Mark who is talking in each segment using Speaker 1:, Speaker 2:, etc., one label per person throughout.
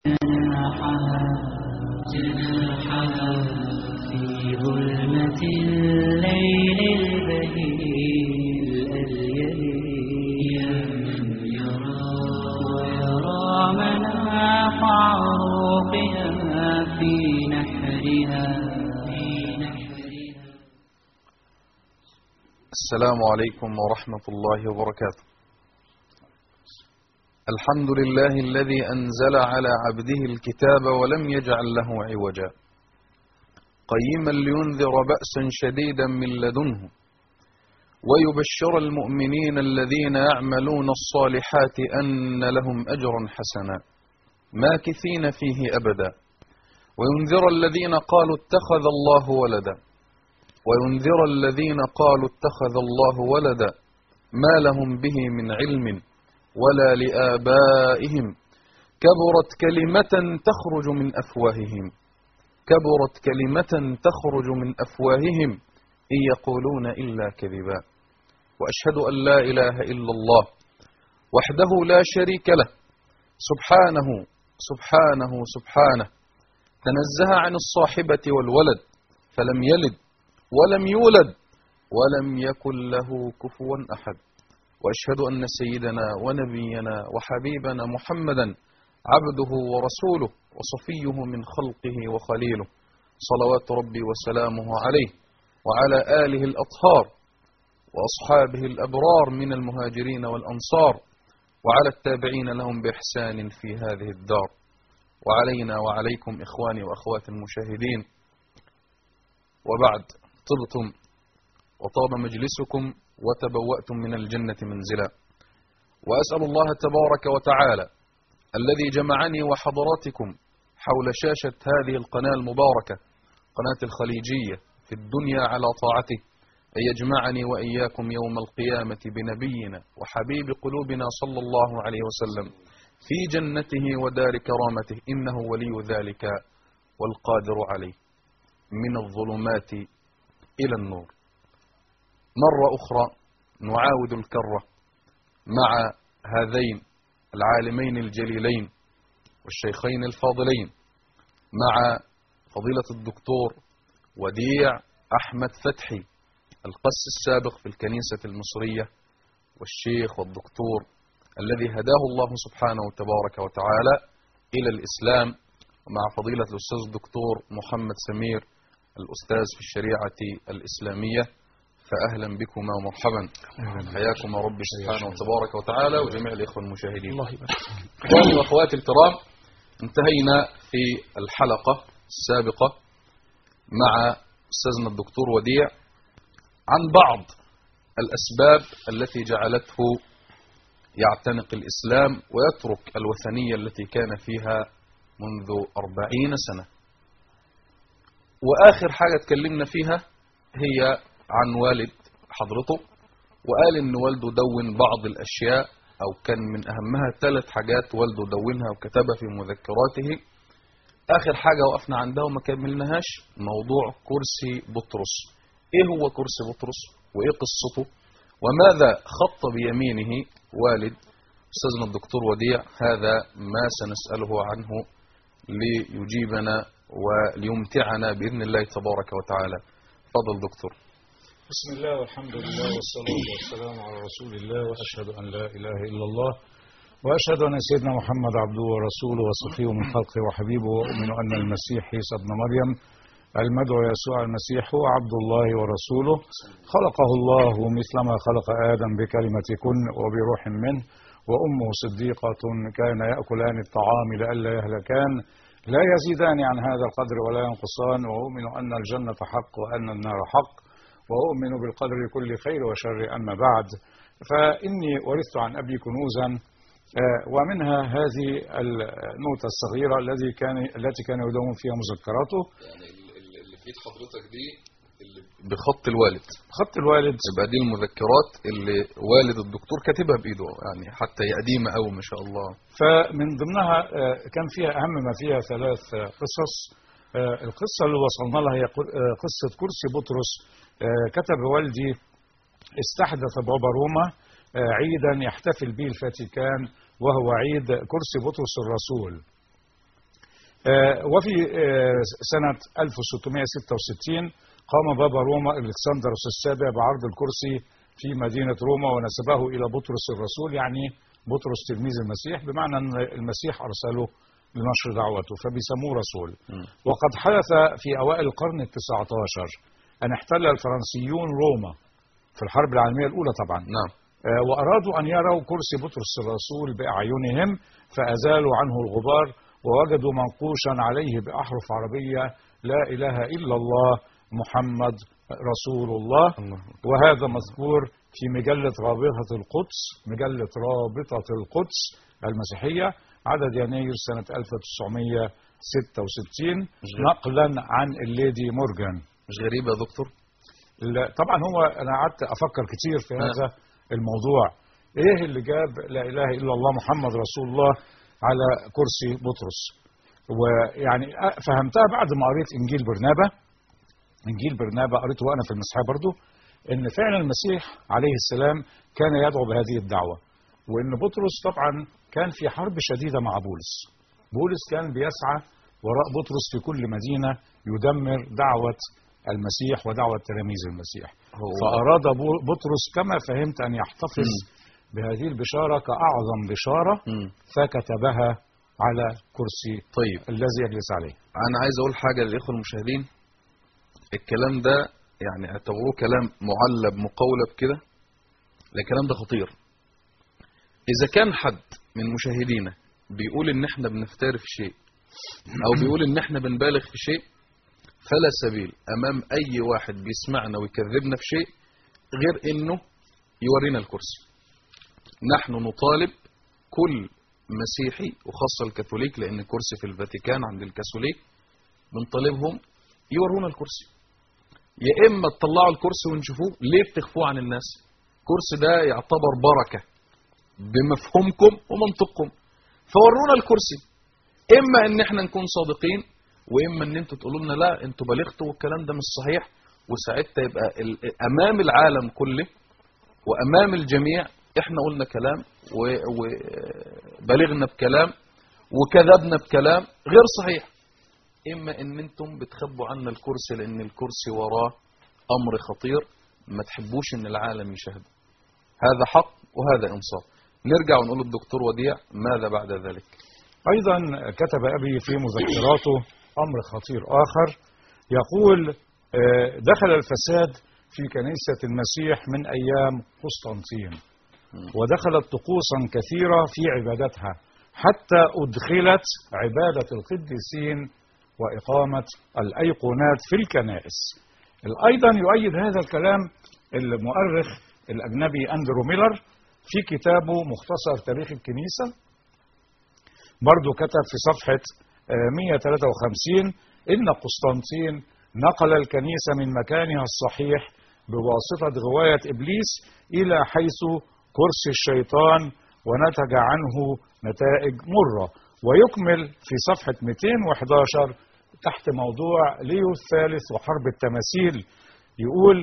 Speaker 1: جناحها جناحها في ظلمة الليل البهيل الأليل يا من يرى ويرى مناح عروقها في نحرها في نحرها
Speaker 2: السلام عليكم ورحمة الله وبركاته الحمد لله الذي أنزل على عبده الكتاب ولم يجعل له عوجا قيما لينذر بأسا شديدا من لدنه ويبشر المؤمنين الذين يعملون الصالحات أن لهم أجرا حسنا ماكثين فيه أبدا وينذر الذين قالوا اتخذ الله ولدا وينذر الذين قالوا اتخذ الله ولدا ما لهم به من علم ولا لآبائهم كبرت كلمة تخرج من أفواههم كبرت كلمة تخرج من أفواههم إن يقولون إلا كذبا وأشهد أن لا إله إلا الله وحده لا شريك له سبحانه سبحانه سبحانه تنزه عن الصاحبة والولد فلم يلد ولم يولد ولم يكن له كفوا أحد وأشهد أن سيدنا ونبينا وحبيبنا محمدا عبده ورسوله وصفيه من خلقه وخليله صلوات ربي وسلامه عليه وعلى آله الأطهار وأصحابه الأبرار من المهاجرين والأنصار وعلى التابعين لهم بإحسان في هذه الدار وعلينا وعليكم إخواني وأخوات المشاهدين وبعد طبتم وطاب مجلسكم وتبوأتم من الجنة منزلا وأسأل الله تبارك وتعالى الذي جمعني وحضراتكم حول شاشة هذه القناة المباركة قناة الخليجية في الدنيا على طاعته أن يجمعني وإياكم يوم القيامة بنبينا وحبيب قلوبنا صلى الله عليه وسلم في جنته ودار كرامته إنه ولي ذلك والقادر عليه من الظلمات إلى النور مرة أخرى نعاود الكرة مع هذين العالمين الجليلين والشيخين الفاضلين مع فضيلة الدكتور وديع أحمد فتحي القس السابق في الكنيسة المصرية والشيخ والدكتور الذي هداه الله سبحانه تبارك وتعالى إلى الإسلام ومع فضيلة الأستاذ الدكتور محمد سمير الأستاذ في الشريعة الإسلامية فأهلا بكما ومرحبا حياكم ربي سبحانه وتبارك وتعالى وجميع الإخوة المشاهدين
Speaker 3: الله يبارك
Speaker 2: إخواني وأخواتي الكرام انتهينا في الحلقة السابقة مع أستاذنا الدكتور وديع عن بعض الأسباب التي جعلته يعتنق الإسلام ويترك الوثنية التي كان فيها منذ أربعين سنة وآخر حاجة تكلمنا فيها هي عن والد حضرته وقال ان والده دون بعض الاشياء او كان من اهمها ثلاث حاجات والده دونها وكتبها في مذكراته اخر حاجة وقفنا عندها وما كملناهاش موضوع كرسي بطرس ايه هو كرسي بطرس وايه قصته وماذا خط بيمينه والد استاذنا الدكتور وديع هذا ما سنسأله عنه ليجيبنا وليمتعنا بإذن الله تبارك وتعالى فضل دكتور
Speaker 3: بسم الله والحمد لله والصلاة والسلام على رسول الله وأشهد أن لا إله إلا الله وأشهد أن سيدنا محمد عبده ورسوله وصفيه من خلقه وحبيبه وأؤمن أن المسيح عيسى ابن مريم المدعو يسوع المسيح هو عبد الله ورسوله خلقه الله مثلما خلق آدم بكلمة كن وبروح منه وأمه صديقة كان يأكلان الطعام لئلا يهلكان لا يزيدان عن هذا القدر ولا ينقصان وأؤمن أن الجنة حق وأن النار حق وأؤمن بالقدر كل خير وشر أما بعد فإني ورثت عن أبي كنوزا آه، ومنها هذه النوتة الصغيرة الذي كان التي كان يدون فيها مذكراته
Speaker 2: يعني اللي في حضرتك دي اللي بخط الوالد
Speaker 3: خط الوالد
Speaker 2: يبقى دي المذكرات اللي والد الدكتور كاتبها بايده يعني حتى هي قديمه قوي ما شاء الله
Speaker 3: فمن ضمنها آه، كان فيها أهم ما فيها ثلاث آه، قصص آه، القصة اللي وصلنا لها هي قر- آه، قصة كرسي بطرس آه، كتب والدي استحدث بابا روما آه، عيدا يحتفل به الفاتيكان وهو عيد كرسي بطرس الرسول آه، وفي آه، سنة 1666 قام بابا روما الكسندروس السابع بعرض الكرسي في مدينة روما ونسبه إلى بطرس الرسول يعني بطرس تلميذ المسيح بمعنى أن المسيح أرسله لنشر دعوته فبيسموه رسول
Speaker 2: مم.
Speaker 3: وقد حدث في أوائل القرن التسعة عشر أن احتل الفرنسيون روما في الحرب العالمية الأولى طبعا
Speaker 2: نعم
Speaker 3: آه، وأرادوا أن يروا كرسي بطرس الرسول بأعينهم فأزالوا عنه الغبار ووجدوا منقوشا عليه بأحرف عربية لا إله إلا الله محمد رسول الله
Speaker 2: الله
Speaker 3: وهذا مذكور في مجلة رابطة القدس مجلة رابطة القدس المسيحية عدد يناير سنة 1966
Speaker 2: مش غير.
Speaker 3: نقلا عن الليدي مورجان
Speaker 2: مش غريبة يا دكتور
Speaker 3: لا، طبعا هو انا قعدت افكر كتير في
Speaker 2: نعم.
Speaker 3: هذا الموضوع ايه اللي جاب لا اله الا الله محمد رسول الله على كرسي بطرس ويعني أ- فهمتها بعد ما قريت انجيل برنابا انجيل برنابا قريته وانا في المسيحيه برضو ان فعلا المسيح عليه السلام كان يدعو بهذه الدعوه وان بطرس طبعا كان في حرب شديده مع بولس بولس كان بيسعى وراء بطرس في كل مدينه يدمر دعوه المسيح ودعوه تلاميذ المسيح
Speaker 2: هو
Speaker 3: فأراد بو- بطرس كما فهمت أن يحتفظ بهذه البشارة كأعظم بشارة
Speaker 2: مم.
Speaker 3: فكتبها على كرسي
Speaker 2: طيب
Speaker 3: الذي يجلس عليه
Speaker 2: انا عايز اقول حاجه للاخوه المشاهدين الكلام ده يعني اعتبروه كلام معلب مقولب كده لا الكلام ده خطير اذا كان حد من مشاهدينا بيقول ان احنا بنفتري في شيء او بيقول ان احنا بنبالغ في شيء فلا سبيل امام اي واحد بيسمعنا ويكذبنا في شيء غير انه يورينا الكرسي نحن نطالب كل مسيحي وخاصة الكاثوليك لأن الكرسي في الفاتيكان عند الكاثوليك بنطالبهم يورونا الكرسي يا إما تطلعوا الكرسي ونشوفوه ليه بتخفوه عن الناس الكرسي ده يعتبر بركة بمفهومكم ومنطقكم فورونا الكرسي إما إن إحنا نكون صادقين وإما إن أنتوا تقولوا لنا لا أنتوا بلغتوا والكلام ده مش صحيح وساعتها يبقى ال- أمام العالم كله وامام الجميع احنا قلنا كلام و- وبلغنا بكلام وكذبنا بكلام غير صحيح اما ان انتم بتخبوا عنا الكرسي لان الكرسي وراه امر خطير ما تحبوش ان العالم يشاهده هذا حق وهذا انصاف نرجع ونقول للدكتور وديع ماذا بعد ذلك
Speaker 3: أيضا كتب أبي في مذكراته أمر خطير آخر يقول آه، دخل الفساد في كنيسة المسيح من أيام قسطنطين ودخلت طقوسا كثيرة في عبادتها حتى أدخلت عبادة القديسين وإقامة الأيقونات في الكنائس أيضا يؤيد هذا الكلام المؤرخ الأجنبي أندرو ميلر في كتابه مختصر تاريخ الكنيسة برضو كتب في صفحة آه، 153 إن قسطنطين نقل الكنيسة من مكانها الصحيح بواسطة غواية إبليس إلى حيث كرسي الشيطان ونتج عنه نتائج مرة ويكمل في صفحة 211 تحت موضوع ليو الثالث وحرب التماثيل يقول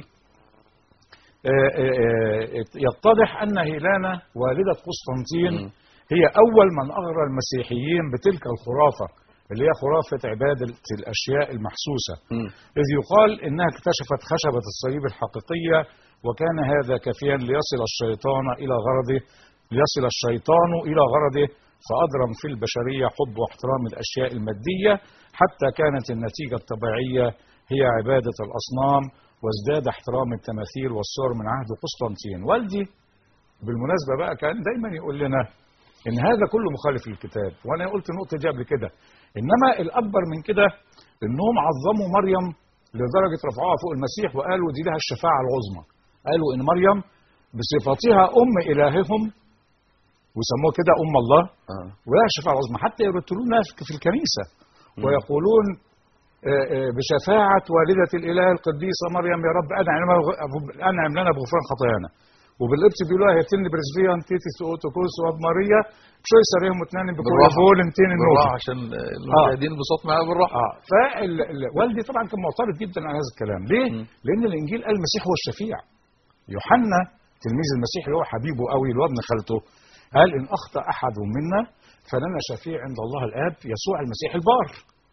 Speaker 3: آه، آه، آه، يتضح أن هيلانا والدة قسطنطين
Speaker 2: مم.
Speaker 3: هي أول من أغرى المسيحيين بتلك الخرافة اللي هي خرافة عبادة الأشياء المحسوسة
Speaker 2: مم.
Speaker 3: إذ يقال إنها اكتشفت خشبة الصليب الحقيقية وكان هذا كافيا ليصل الشيطان إلى غرضه ليصل الشيطان إلى غرضه فأضرم في البشرية حب واحترام الأشياء المادية حتى كانت النتيجة الطبيعية هي عبادة الأصنام وازداد احترام التماثيل والصور من عهد قسطنطين والدي بالمناسبة بقى كان دايما يقول لنا ان هذا كله مخالف للكتاب وانا قلت النقطة دي قبل كده انما الاكبر من كده انهم عظموا مريم لدرجة رفعوها فوق المسيح وقالوا دي لها الشفاعة العظمى قالوا ان مريم بصفتها ام الههم وسموها كده ام الله
Speaker 2: آه.
Speaker 3: ولها الشفاعة العظمى حتى يرتلونها في الكنيسة
Speaker 2: مم.
Speaker 3: ويقولون آه، آه، بشفاعة والدة الإله القديسة مريم يا رب أنعم أنعم لنا بغفران خطايانا وبالقبط بيقولوها هيتن برزبيان تيتيس اوتوكوس واب ماريا شو يسرهم اتنين بكل
Speaker 2: بالراحة.
Speaker 3: فولنتين
Speaker 2: بالراحه
Speaker 3: النوبة
Speaker 2: عشان المشاهدين بصوت معايا بالراحه
Speaker 3: اه فوالدي طبعا كان معترض جدا على هذا الكلام ليه؟
Speaker 2: مم.
Speaker 3: لأن الإنجيل قال المسيح هو الشفيع يوحنا تلميذ المسيح اللي هو حبيبه قوي اللي هو ابن خالته قال إن أخطأ أحد منا فلنا شفيع عند الله الآب يسوع المسيح البار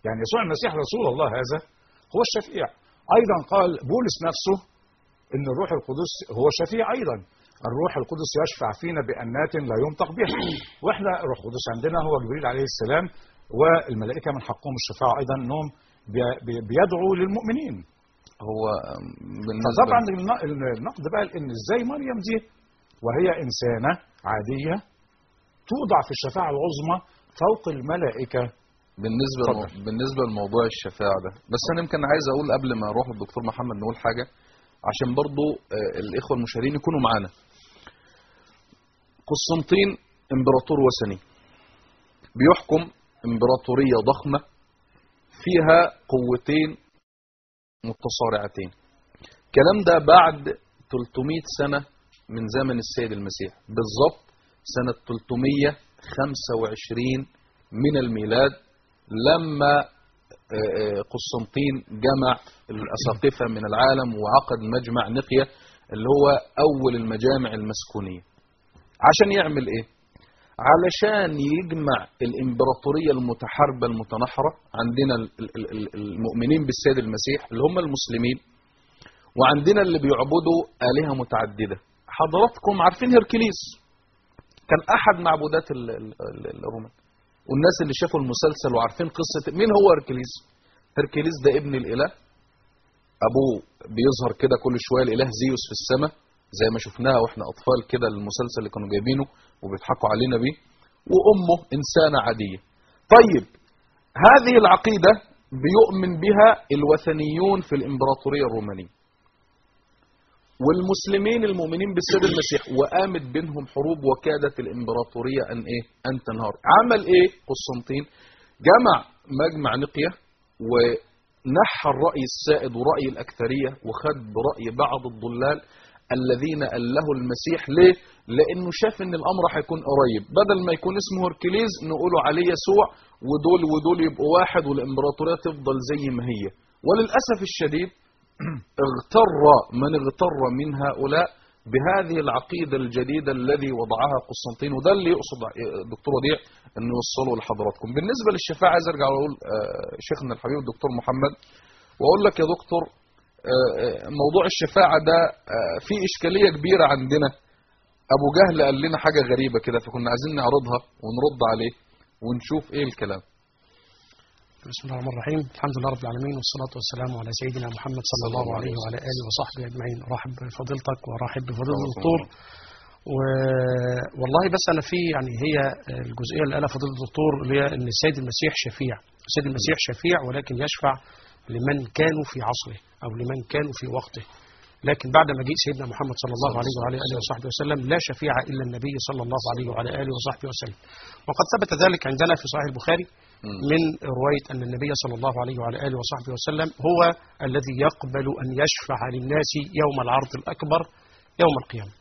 Speaker 3: يعني يسوع المسيح رسول الله هذا هو الشفيع ايضا قال بولس نفسه ان الروح القدس هو الشفيع ايضا الروح القدس يشفع فينا بانات لا ينطق بها واحنا الروح القدس عندنا هو جبريل عليه السلام والملائكه من حقهم الشفاعه ايضا انهم بي- بي- بيدعوا للمؤمنين
Speaker 2: هو بالنسبة
Speaker 3: فطبعا الن- النقد بقى ان ازاي مريم دي وهي انسانه عاديه توضع في الشفاعه العظمى فوق الملائكه
Speaker 2: بالنسبة
Speaker 3: اتفضل.
Speaker 2: بالنسبة لموضوع الشفاعة ده بس أنا يمكن عايز أقول قبل ما أروح للدكتور محمد نقول حاجة عشان برضو آه، الإخوة المشاهدين يكونوا معانا قسطنطين إمبراطور وثني بيحكم إمبراطورية ضخمة فيها قوتين متصارعتين الكلام ده بعد 300 سنة من زمن السيد المسيح بالضبط سنة 325 من الميلاد لما آه، آه، قسطنطين جمع الأساقفة من العالم وعقد مجمع نقية اللي هو أول المجامع المسكونية عشان يعمل إيه؟ علشان يجمع الإمبراطورية المتحاربة المتنحرة عندنا ال- ال- ال- المؤمنين بالسيد المسيح اللي هم المسلمين وعندنا اللي بيعبدوا آلهة متعددة حضراتكم عارفين هركليس كان أحد معبودات ال- ال- ال- الرومان والناس اللي شافوا المسلسل وعارفين قصة مين هو هركليس هركليس ده ابن الإله أبوه بيظهر كده كل شوية الإله زيوس في السماء زي ما شفناها واحنا أطفال كده المسلسل اللي كانوا جايبينه وبيضحكوا علينا بيه وأمه إنسانة عادية طيب هذه العقيدة بيؤمن بها الوثنيون في الإمبراطورية الرومانية والمسلمين المؤمنين بالسيد المسيح وقامت بينهم حروب وكادت الإمبراطورية أن إيه أن تنهار عمل إيه قسطنطين جمع مجمع نقية ونحى الرأي السائد ورأي الأكثرية وخد برأي بعض الضلال الذين أله المسيح ليه؟ لأنه شاف أن الأمر هيكون قريب بدل ما يكون اسمه هركليز نقوله عليه يسوع ودول ودول يبقوا واحد والإمبراطورية تفضل زي ما هي وللأسف الشديد اغتر من اغتر من هؤلاء بهذه العقيدة الجديدة الذي وضعها قسطنطين وده اللي يقصد الدكتور وديع انه يوصله لحضراتكم بالنسبة للشفاعة عايز ارجع واقول آه، شيخنا الحبيب الدكتور محمد واقول لك يا دكتور آه، آه، موضوع الشفاعة ده آه، فيه اشكالية كبيرة عندنا ابو جهل قال لنا حاجة غريبة كده فكنا عايزين نعرضها ونرد عليه ونشوف ايه الكلام
Speaker 4: بسم الله الرحمن الرحيم الحمد لله رب العالمين والصلاة والسلام على سيدنا محمد صلى الله عليه وعلى آله وصحبه أجمعين رحب بفضيلتك ورحب بفضيلة الدكتور والله بس أنا في يعني هي الجزئية اللي قالها فضيلة الدكتور اللي هي أن السيد المسيح شفيع السيد المسيح شفيع ولكن يشفع لمن كانوا في عصره أو لمن كانوا في وقته لكن بعد مجيء سيدنا محمد صلى الله عليه وعلى اله وصحبه وسلم لا شفيع الا النبي صلى الله عليه وعلى اله وصحبه وسلم. وقد ثبت ذلك عندنا في صحيح البخاري من روايه ان النبي صلى الله عليه وعلى اله وصحبه وسلم هو الذي يقبل ان يشفع للناس يوم العرض الاكبر يوم القيامه.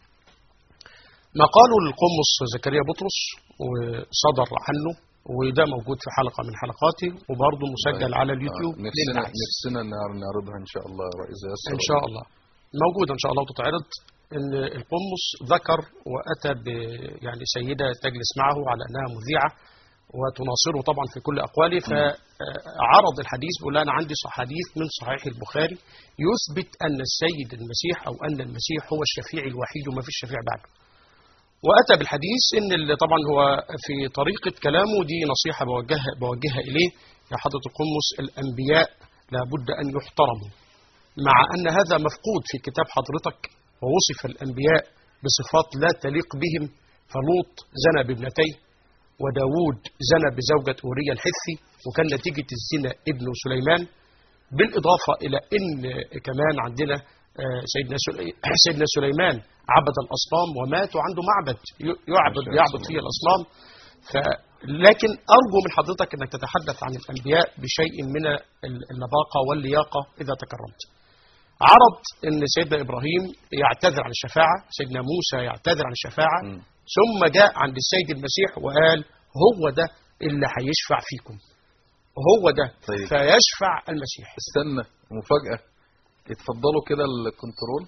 Speaker 4: ما قاله القمص زكريا بطرس وصدر عنه وده موجود في حلقه من حلقاتي وبرضه مسجل على اليوتيوب
Speaker 2: آه، نفسنا
Speaker 4: للناس.
Speaker 2: نفسنا نعر- نعرضها ان شاء الله يا رئيس ياسر
Speaker 4: ان شاء الله موجودة ان شاء الله وتتعرض ان القمص ذكر واتى ب يعني سيده تجلس معه على انها مذيعه وتناصره طبعا في كل اقواله فعرض الحديث بيقول لها انا عندي صح- حديث من صحيح البخاري يثبت ان السيد المسيح او ان المسيح هو الشفيع الوحيد وما فيش شفيع بعده. واتى بالحديث ان اللي طبعا هو في طريقه كلامه دي نصيحه بوجهها بوجهها اليه يا حضره القمص الانبياء لابد ان يحترموا مع أن هذا مفقود في كتاب حضرتك ووصف الأنبياء بصفات لا تليق بهم فلوط زنى بابنتيه وداود زنى بزوجة أوريا الحثي وكان نتيجة الزنا ابن سليمان بالإضافة إلى أن كمان عندنا آه، سيدنا سلي- سيدنا سليمان عبد الأصنام ومات وعنده معبد ي- يعبد يعبد فيه الأصنام ف لكن أرجو من حضرتك أنك تتحدث عن الأنبياء بشيء من ال- اللباقة واللياقة إذا تكرمت عرض ان سيدنا ابراهيم يعتذر عن الشفاعه، سيدنا موسى يعتذر عن الشفاعه،
Speaker 2: مم.
Speaker 4: ثم جاء عند السيد المسيح وقال هو ده اللي هيشفع فيكم. هو ده
Speaker 2: طيب.
Speaker 4: فيشفع المسيح.
Speaker 2: استنى مفاجأة اتفضلوا كده الكنترول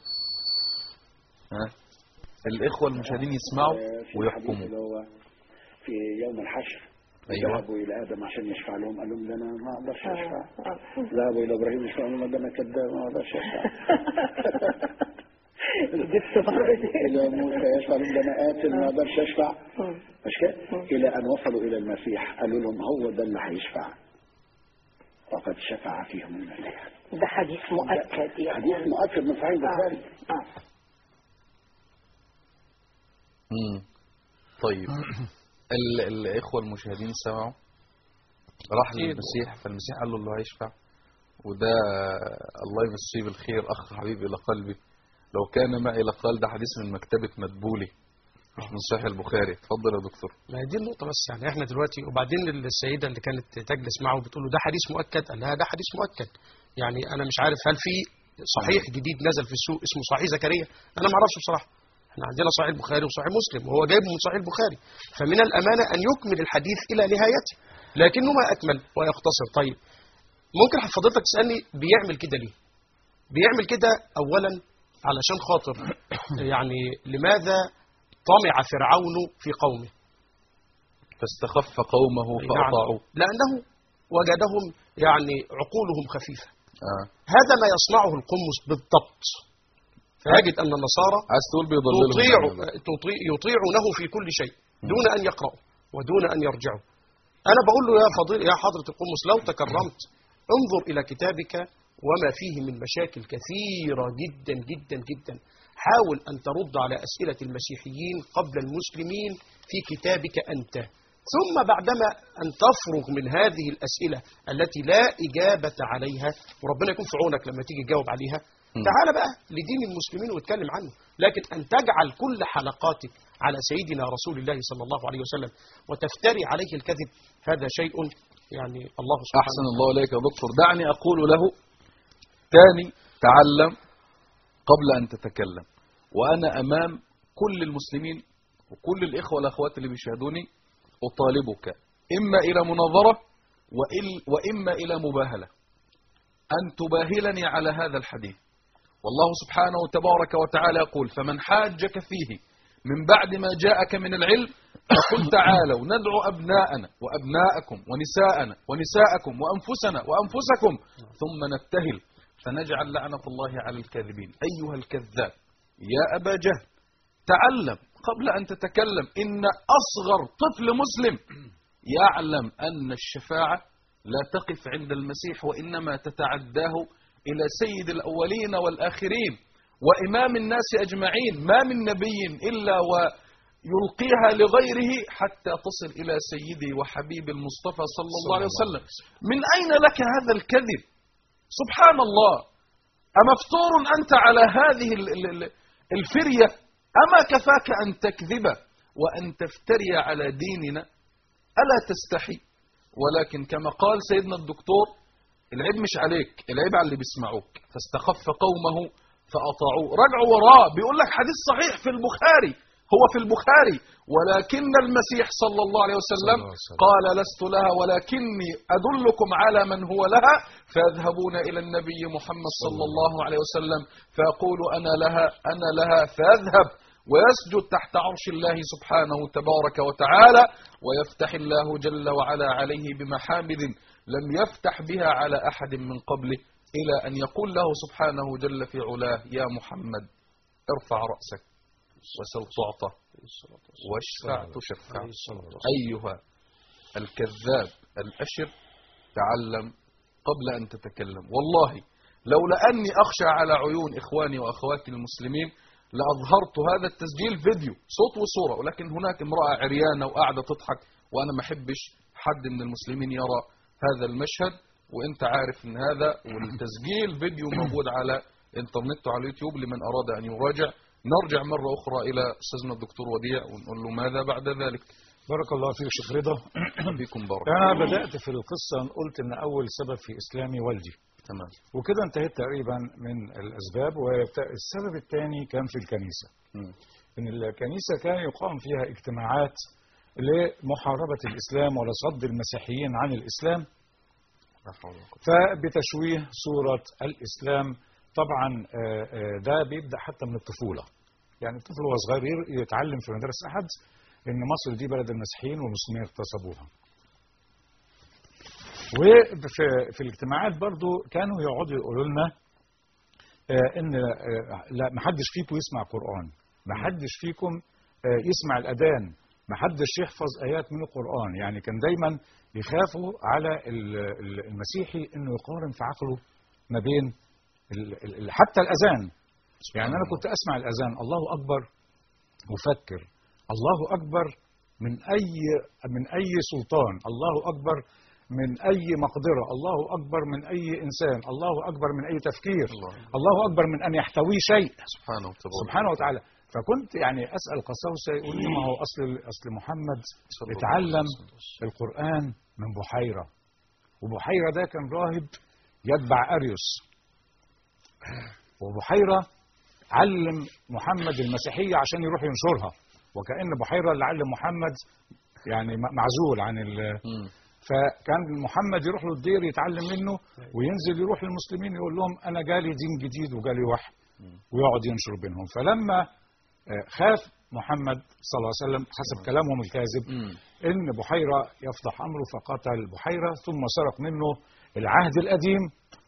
Speaker 2: ها الإخوة المشاهدين يسمعوا
Speaker 5: في الحديث
Speaker 2: ويحكموا
Speaker 5: اللي هو في يوم الحشر
Speaker 2: أيوة.
Speaker 5: ذهبوا الى ادم عشان يشفع لهم قال لهم ده انا ما اقدرش اشفع
Speaker 6: آه.
Speaker 5: ذهبوا الى ابراهيم يشفع لهم ده انا كذاب ما اقدرش اشفع
Speaker 6: جبت مرة
Speaker 5: الى موسى يشفع لهم ده انا قاتل ما اقدرش اشفع مش كده الى ان وصلوا الى المسيح قالوا لهم هو ده اللي هيشفع وقد شفع فيهم المسيح
Speaker 6: ده حديث مؤكد يعني
Speaker 5: حديث مؤكد من صحيح البخاري
Speaker 6: آه.
Speaker 2: مم. طيب ال الإخوة المشاهدين سمعوا راح
Speaker 4: أكيد.
Speaker 2: للمسيح فالمسيح قال له اللي هيشفع وده الله يمسيه بالخير أخ حبيب إلى قلبي لو كان معي لقال ده حديث من مكتبة مدبولي مش من صحيح البخاري اتفضل يا دكتور
Speaker 4: ما هي دي النقطة بس يعني احنا دلوقتي وبعدين السيدة اللي كانت تجلس معه بتقول له ده حديث مؤكد قال لها ده حديث مؤكد يعني أنا مش عارف هل في صحيح جديد نزل في السوق اسمه صحيح زكريا أنا ما أعرفش بصراحة احنا عندنا صحيح البخاري وصحيح مسلم وهو جايبه من صحيح البخاري فمن الأمانة أن يكمل الحديث إلى نهايته لكنه ما أكمل ويختصر طيب ممكن حضرتك تسألني بيعمل كده ليه بيعمل كده أولا علشان خاطر يعني لماذا طمع فرعون في قومه
Speaker 2: فاستخف قومه فأطاعوه
Speaker 4: نعم. لأنه وجدهم يعني عقولهم خفيفة
Speaker 2: آه.
Speaker 4: هذا ما يصنعه القمص بالضبط فيجد أن النصارى
Speaker 2: عايز تقول بيضللهم
Speaker 4: تطيع
Speaker 2: يعني.
Speaker 4: تطيع يطيعونه في كل شيء دون أن يقرأوا ودون أن يرجعوا أنا بقول له يا فضيل يا حضرة القمص لو تكرمت انظر إلى كتابك وما فيه من مشاكل كثيرة جدا جدا جدا حاول أن ترد على أسئلة المسيحيين قبل المسلمين في كتابك أنت ثم بعدما أن تفرغ من هذه الأسئلة التي لا إجابة عليها وربنا يكون في عونك لما تيجي تجاوب عليها تعال بقى لدين المسلمين واتكلم عنه لكن أن تجعل كل حلقاتك على سيدنا رسول الله صلى الله عليه وسلم وتفتري عليه الكذب هذا شيء يعني الله سبحانه
Speaker 2: أحسن الله إليك يا دكتور دعني أقول له تاني تعلم قبل أن تتكلم وأنا أمام كل المسلمين وكل الإخوة والأخوات اللي بيشاهدوني أطالبك إما إلى مناظرة وإل- وإما إلى مباهلة أن تباهلني على هذا الحديث والله سبحانه تبارك وتعالى يقول فمن حاجك فيه من بعد ما جاءك من العلم فقل تعالوا ندعو أبناءنا وأبناءكم ونساءنا ونساءكم وأنفسنا وأنفسكم ثم نبتهل فنجعل لعنة الله على الكاذبين أيها الكذاب يا أبا جهل تعلم قبل أن تتكلم إن أصغر طفل مسلم يعلم أن الشفاعة لا تقف عند المسيح وإنما تتعداه إلى سيد الأولين والآخرين وإمام الناس أجمعين ما من نبي إلا ويلقيها لغيره حتى تصل إلى سيدي وحبيب المصطفى صلى الله عليه وسلم من أين لك هذا الكذب سبحان الله أمفتور أنت على هذه ال- ال- ال- الفرية أما كفاك أن تكذب وأن تفتري على ديننا ألا تستحي ولكن كما قال سيدنا الدكتور العيب مش عليك العيب على اللي بيسمعوك فاستخف قومه فأطاعوه رجعوا وراه بيقول لك حديث صحيح في البخاري هو في البخاري ولكن المسيح صلى الله عليه وسلم
Speaker 3: صلى الله عليه وسلم.
Speaker 2: قال لست لها ولكني أدلكم على من هو لها فيذهبون إلى النبي محمد صلى الله عليه وسلم فيقول أنا لها أنا لها فيذهب ويسجد تحت عرش الله سبحانه تبارك وتعالى ويفتح الله جل وعلا عليه بمحامد لم يفتح بها على أحد من قبله إلى أن يقول له سبحانه جل في علاه يا محمد ارفع رأسك وسل تعطى واشفع تشفع أيها الكذاب الأشر تعلم قبل أن تتكلم والله لولا أني أخشى على عيون إخواني وأخواتي المسلمين لأظهرت هذا التسجيل فيديو صوت وصورة ولكن هناك امرأة عريانة وقاعدة تضحك وأنا ما أحبش حد من المسلمين يرى هذا المشهد وانت عارف ان هذا والتسجيل فيديو موجود على انترنت وعلى اليوتيوب لمن اراد ان يراجع نرجع مرة اخرى الى استاذنا الدكتور وديع ونقول له ماذا بعد ذلك
Speaker 3: بارك الله فيك شيخ رضا
Speaker 2: بكم بارك
Speaker 3: انا بدات في القصه قلت ان اول سبب في اسلامي والدي
Speaker 2: تمام
Speaker 3: وكده انتهيت تقريبا من الاسباب والسبب الثاني كان في الكنيسه
Speaker 2: مم.
Speaker 3: ان الكنيسه كان يقام فيها اجتماعات لمحاربه الاسلام ولصد المسيحيين عن الاسلام
Speaker 2: لا حول ولا قوة.
Speaker 3: فبتشويه صورة الإسلام طبعا آه، آه، ده بيبدأ حتى من الطفولة يعني الطفل وهو صغير يتعلم في مدرسة أحد إن مصر دي بلد المسيحيين والمسلمين اغتصبوها وفي في الاجتماعات برضو كانوا يقعدوا يقولوا لنا آه، ان آه، لا ما حدش فيكم يسمع قرآن ما حدش فيكم آه، يسمع الأذان ما حدش يحفظ آيات من القرآن يعني كان دايما يخافوا على ال- ال- المسيحي انه يقارن في عقله ما بين ال- ال- ال- حتى الأذان يعني أنا كنت أسمع الأذان الله أكبر وفكر الله أكبر من أي من أي سلطان الله أكبر من أي مقدرة الله أكبر من أي إنسان الله أكبر من أي تفكير
Speaker 2: الله.
Speaker 3: الله أكبر من أن يحتويه شيء
Speaker 2: سبحانه وتبارك
Speaker 3: سبحانه وتعالى فكنت يعني أسأل قساوسة يقول لي ما هو أصل أصل محمد
Speaker 2: صلى الله
Speaker 3: اتعلم
Speaker 2: عليه وسلم.
Speaker 3: القرآن من بحيرة وبحيرة ده كان راهب يتبع أريوس وبحيرة علم محمد المسيحية عشان يروح ينشرها وكأن بحيرة اللي علم محمد يعني م- معزول عن ال
Speaker 2: مم.
Speaker 3: فكان محمد يروح له الدير يتعلم منه وينزل يروح للمسلمين يقول لهم انا جالي دين جديد وجالي وحي ويقعد ينشر بينهم فلما آه، خاف محمد صلى الله عليه وسلم حسب كلامهم الكاذب
Speaker 2: مم.
Speaker 3: ان بحيره يفضح امره فقتل بحيره ثم سرق منه العهد القديم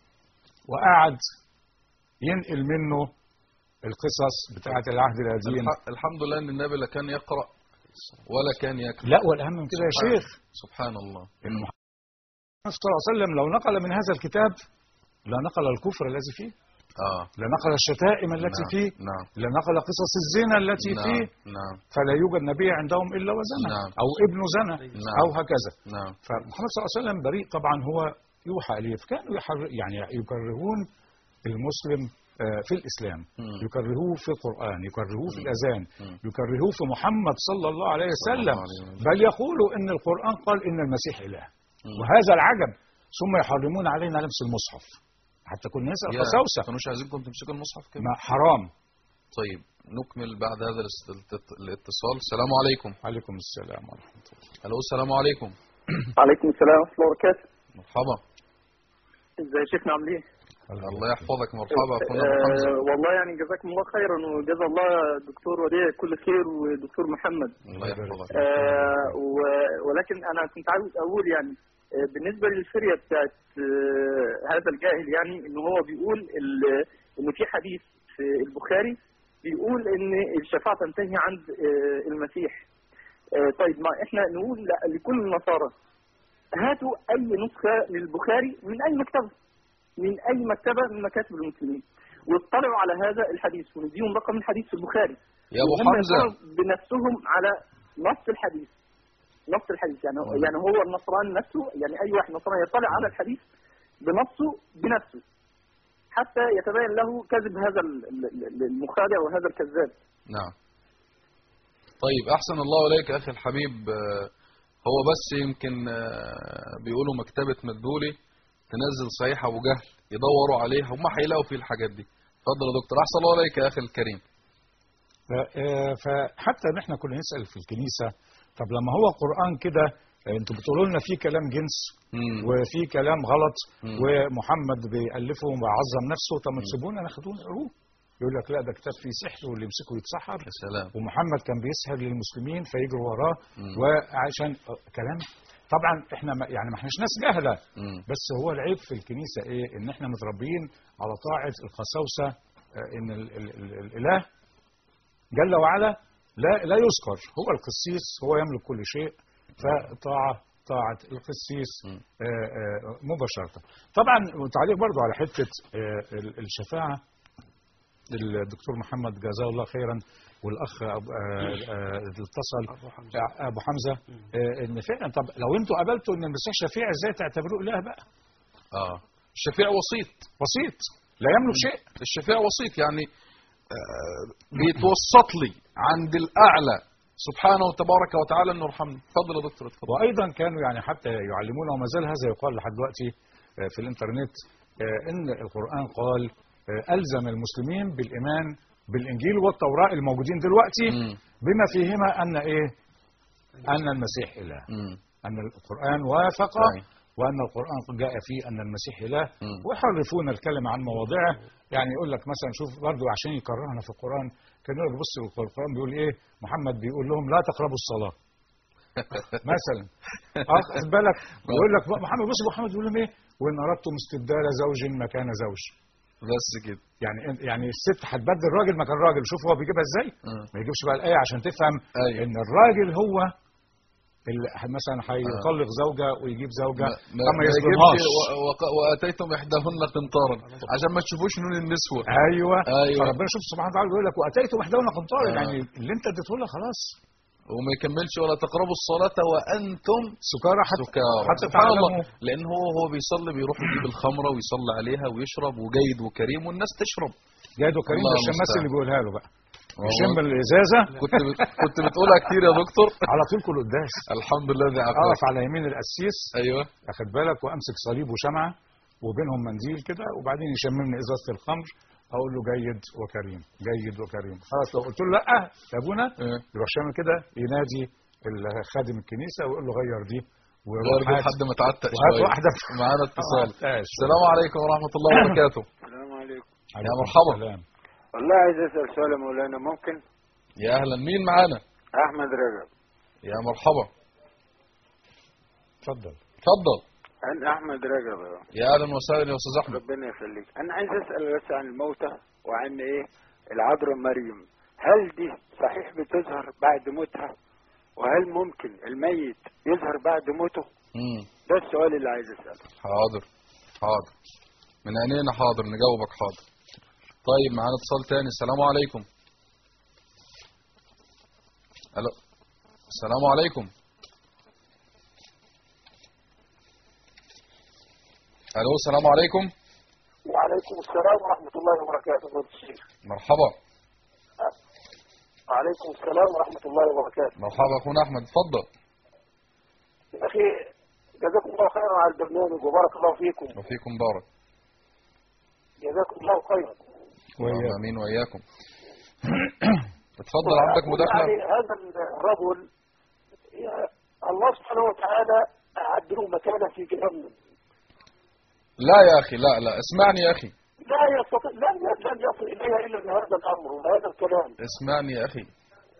Speaker 3: وقعد ينقل منه القصص بتاعه العهد القديم
Speaker 2: الح- الحمد لله ان النبي لا كان يقرأ ولا كان يكتب
Speaker 3: لا والاهم من كده يا
Speaker 2: سبحان-
Speaker 3: شيخ
Speaker 2: سبحان الله
Speaker 3: ان محمد صلى الله عليه وسلم لو نقل من هذا الكتاب لنقل الكفر الذي فيه
Speaker 2: اه
Speaker 3: لنقل الشتائم التي
Speaker 2: نعم،
Speaker 3: فيه
Speaker 2: نعم
Speaker 3: لنقل قصص الزنا التي
Speaker 2: نعم
Speaker 3: فيه
Speaker 2: نعم
Speaker 3: فلا يوجد نبي عندهم الا وزنى
Speaker 2: نعم.
Speaker 3: او ابن زنى
Speaker 2: نعم.
Speaker 3: او هكذا
Speaker 2: نعم
Speaker 3: فمحمد صلى الله عليه وسلم بريء طبعا هو يوحى اليه فكانوا يحر يعني يكرهون المسلم آه، في الاسلام
Speaker 2: مم.
Speaker 3: يكرهوه في القران يكرهوه في الاذان
Speaker 2: مم.
Speaker 3: يكرهوه في محمد صلى الله عليه
Speaker 2: صلى الله
Speaker 3: وسلم
Speaker 2: عليه وسلم.
Speaker 3: بل يقولوا ان القران قال ان المسيح اله
Speaker 2: مم.
Speaker 3: وهذا العجب ثم يحرمون علينا لبس المصحف حتى كنا نسال
Speaker 2: يا،
Speaker 3: قساوسه
Speaker 2: كانوش عايزينكم تمسكوا المصحف كده
Speaker 3: ما حرام
Speaker 2: طيب نكمل بعد هذا الاس- الت- الاتصال السلام عليكم
Speaker 3: عليكم السلام ورحمه الله
Speaker 2: الو السلام عليكم
Speaker 7: عليكم السلام ورحمة الله وبركاته
Speaker 2: مرحبا
Speaker 7: ازي يا شيخنا عامل ايه؟
Speaker 2: الله يحفظك مرحبا اخونا ابو حمزه
Speaker 7: آه والله يعني جزاكم الله خيرا وجزا الله دكتور وديع كل خير ودكتور محمد
Speaker 2: الله يحفظك
Speaker 7: آه و- ولكن انا كنت عاوز اقول يعني آه بالنسبة للفرية بتاعت آه هذا الجاهل يعني ان هو بيقول ال- ان في حديث في البخاري بيقول ان الشفاعة تنتهي عند آه المسيح آه طيب ما احنا نقول لا لكل النصارى هاتوا اي نسخة للبخاري من اي مكتبة من اي مكتبة من مكاتب المسلمين واطلعوا على هذا الحديث ونديهم رقم الحديث في البخاري
Speaker 2: يا ابو
Speaker 7: وهم
Speaker 2: حمزه
Speaker 7: يقولوا بنفسهم على نص الحديث نص الحديث يعني
Speaker 2: مم.
Speaker 7: يعني هو النصراني نفسه يعني اي واحد نصراني يطلع على الحديث بنصه بنفسه حتى يتبين له كذب هذا ال- ال- ال- المخادع وهذا الكذاب
Speaker 2: نعم طيب احسن الله اليك اخي الحبيب آه، هو بس يمكن آه، بيقولوا مكتبه مدبولي تنزل صحيح ابو جهل يدوروا عليها هم هيلاقوا فيه الحاجات دي اتفضل يا دكتور احسن الله اليك يا اخي الكريم
Speaker 3: ف- آه، فحتى نحن كنا نسال في الكنيسه طب لما هو قران كده آه، انتوا بتقولوا لنا فيه كلام جنس
Speaker 2: مم.
Speaker 3: وفي كلام غلط
Speaker 2: مم.
Speaker 3: ومحمد بيألفه وبيعظم نفسه طب ما تسيبونا ناخدوه نقروه يقول لك لا ده كتاب فيه سحر واللي يمسكه يتسحر
Speaker 2: يا سلام
Speaker 3: ومحمد كان بيسهر للمسلمين فيجروا وراه
Speaker 2: مم.
Speaker 3: وعشان آه، كلام طبعا احنا ما يعني ما احناش ناس جهله
Speaker 2: مم.
Speaker 3: بس هو العيب في الكنيسة ايه ان احنا متربيين على طاعة القساوسة آه، ان ال ال ال الاله جل وعلا لا لا يذكر هو القسيس هو يملك كل شيء فطاعة طاعة القسيس
Speaker 2: مم.
Speaker 3: آه، آه، مباشرة طبعا تعليق برضو على حتة آه، ال- الشفاعة الدكتور محمد جزاه الله خيرا والاخ أبو- آه، آه، اللي اتصل
Speaker 4: أبو حمزة.
Speaker 3: ابو حمزه آه، ان فعلا طب لو انتوا قبلتوا ان المسيح شفيع ازاي تعتبروه اله بقى
Speaker 2: اه الشفيع وسيط
Speaker 3: بسيط لا يملك شيء
Speaker 2: الشفيع وسيط يعني آه، بيتوسط لي عند الاعلى سبحانه وتبارك وتعالى انه يرحمني اتفضل يا دكتور اتفضل
Speaker 3: وايضا كانوا يعني حتى يعلمونا وما زال هذا يقال لحد دلوقتي آه، في الانترنت آه، ان القران قال آه، الزم المسلمين بالايمان بالانجيل والتوراه الموجودين دلوقتي
Speaker 2: مم.
Speaker 3: بما فيهما ان ايه ان المسيح اله
Speaker 2: مم.
Speaker 3: ان القران وافق
Speaker 2: صحيح.
Speaker 3: وان القران جاء فيه ان المسيح اله
Speaker 2: مم.
Speaker 3: ويحرفون الكلمه عن مواضعه يعني يقول لك مثلا شوف برضو عشان يكرهنا في القران كان يقول لك بص القران بيقول ايه محمد بيقول لهم لا تقربوا الصلاه مثلا اه خد بالك ويقول لك بقى محمد بص محمد بيقول لهم ايه وان اردتم استبدال زوج مكان زوج
Speaker 2: بس كده
Speaker 3: يعني يعني الست هتبدل راجل مكان راجل شوف هو بيجيبها ازاي
Speaker 2: آه.
Speaker 3: ما يجيبش بقى الايه عشان تفهم
Speaker 2: أيوة.
Speaker 3: ان الراجل هو اللي مثلا هيطلق زوجه ويجيب زوجه
Speaker 2: ما- ما-
Speaker 3: فما
Speaker 2: ما
Speaker 3: يظلمهاش
Speaker 2: يجيبش و- وق- واتيتم احداهن قنطارا عشان ما تشوفوش نون النسوه
Speaker 3: ايوه
Speaker 2: أيوة.
Speaker 3: فربنا شوف سبحانه وتعالى بيقول لك واتيتم احداهن قنطارا
Speaker 2: آه.
Speaker 3: يعني اللي انت اديته لها خلاص
Speaker 2: وما يكملش ولا تقربوا الصلاه وانتم
Speaker 3: سكارى حتى
Speaker 2: سكارى
Speaker 3: حتى
Speaker 2: سبحان الله
Speaker 3: تعلموا
Speaker 2: لان هو هو بيصلي بيروح يجيب الخمره ويصلي عليها ويشرب وجيد وكريم والناس تشرب
Speaker 3: جاد وكريم
Speaker 2: الله
Speaker 3: ده الشماس
Speaker 2: المستعان.
Speaker 3: اللي بيقولها له بقى
Speaker 2: والله.
Speaker 3: يشم الازازه
Speaker 2: كنت بت... كنت بتقولها كتير يا دكتور
Speaker 3: على طول كل قداس
Speaker 2: الحمد لله دي
Speaker 3: اقف
Speaker 2: عافاك
Speaker 3: على يمين القسيس
Speaker 2: ايوه
Speaker 3: اخد بالك وامسك صليب وشمعه وبينهم منديل كده وبعدين يشممني ازازه الخمر اقول له جيد وكريم جيد وكريم خلاص لو قلت له لا يا ابونا
Speaker 2: إيه.
Speaker 3: يروح شامل كده ينادي خادم الكنيسه ويقول له غير دي
Speaker 2: غير
Speaker 3: ويروح
Speaker 2: دي
Speaker 3: هات-
Speaker 2: لحد ما تعتق
Speaker 3: وهات
Speaker 2: شويه
Speaker 3: واحده
Speaker 2: معانا اتصال
Speaker 3: آه،
Speaker 2: السلام عليكم ورحمه الله وبركاته
Speaker 8: السلام عليكم
Speaker 2: يا مرحبا.
Speaker 3: السلام.
Speaker 8: والله عايز اسال سؤال يا مولانا ممكن
Speaker 2: يا اهلا مين معانا
Speaker 8: احمد رجب
Speaker 2: يا مرحبا
Speaker 3: اتفضل
Speaker 2: اتفضل
Speaker 8: انا احمد رجب أهو.
Speaker 2: يا اهلا وسهلا يا استاذ احمد
Speaker 8: ربنا يخليك انا عايز اسال بس عن الموتى وعن ايه العذراء مريم هل دي صحيح بتظهر بعد موتها وهل ممكن الميت يظهر بعد موته
Speaker 2: امم
Speaker 8: ده السؤال اللي عايز اساله
Speaker 2: حاضر حاضر من عينينا حاضر نجاوبك حاضر طيب معانا اتصال تاني السلام عليكم الو السلام عليكم الو السلام عليكم
Speaker 8: وعليكم السلام ورحمه الله وبركاته فضيلة الشيخ
Speaker 2: مرحبا
Speaker 8: وعليكم السلام ورحمه الله وبركاته
Speaker 2: مرحبا اخونا احمد اتفضل
Speaker 8: يا اخي جزاكم الله خيرا على البرنامج وبارك الله فيكم
Speaker 2: وفيكم بارك
Speaker 8: جزاكم الله خيرا
Speaker 2: اللهم
Speaker 3: وإياك.
Speaker 2: امين واياكم اتفضل عندك مداخله
Speaker 8: يعني هذا الرجل يا- الله سبحانه وتعالى أعد له مكانه في جهنم
Speaker 2: لا يا اخي لا لا اسمعني يا اخي
Speaker 8: لا يستطيع لن لن يصل اليها الا بهذا الامر وهذا الكلام
Speaker 2: اسمعني يا اخي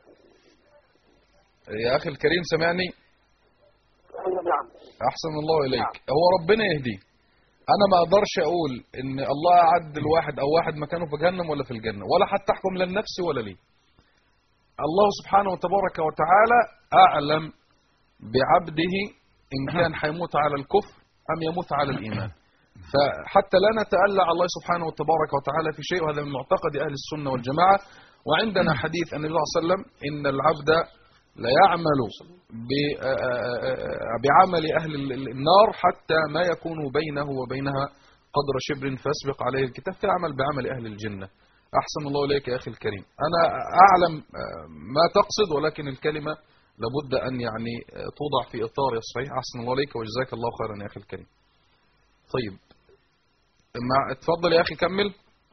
Speaker 2: يا اخي الكريم سمعني
Speaker 8: أيوة نعم
Speaker 2: احسن الله اليك هو ربنا يهديه انا ما اقدرش اقول ان الله اعد الواحد او واحد مكانه في جهنم ولا في الجنه ولا حتى احكم لا لنفسي ولا لي الله سبحانه وتبارك وتعالى اعلم بعبده ان كان حيموت على الكفر ام يموت على الايمان فحتى لا نتألى على الله سبحانه وتبارك وتعالى في شيء وهذا من معتقد اهل السنه والجماعه وعندنا حديث ان النبي صلى الله عليه وسلم ان العبد لا يعمل ب- آ- آ- آ- بعمل أهل ال- ال- النار حتى ما يكون بينه وبينها قدر شبر فاسبق عليه الكتاب فيعمل بعمل أهل الجنة أحسن الله إليك يا أخي الكريم أنا أعلم آ، ما تقصد ولكن الكلمة لابد أن يعني آ، توضع في إطار الصحيح أحسن الله إليك وجزاك الله خيرا يا أخي الكريم طيب مع اتفضل يا أخي كمل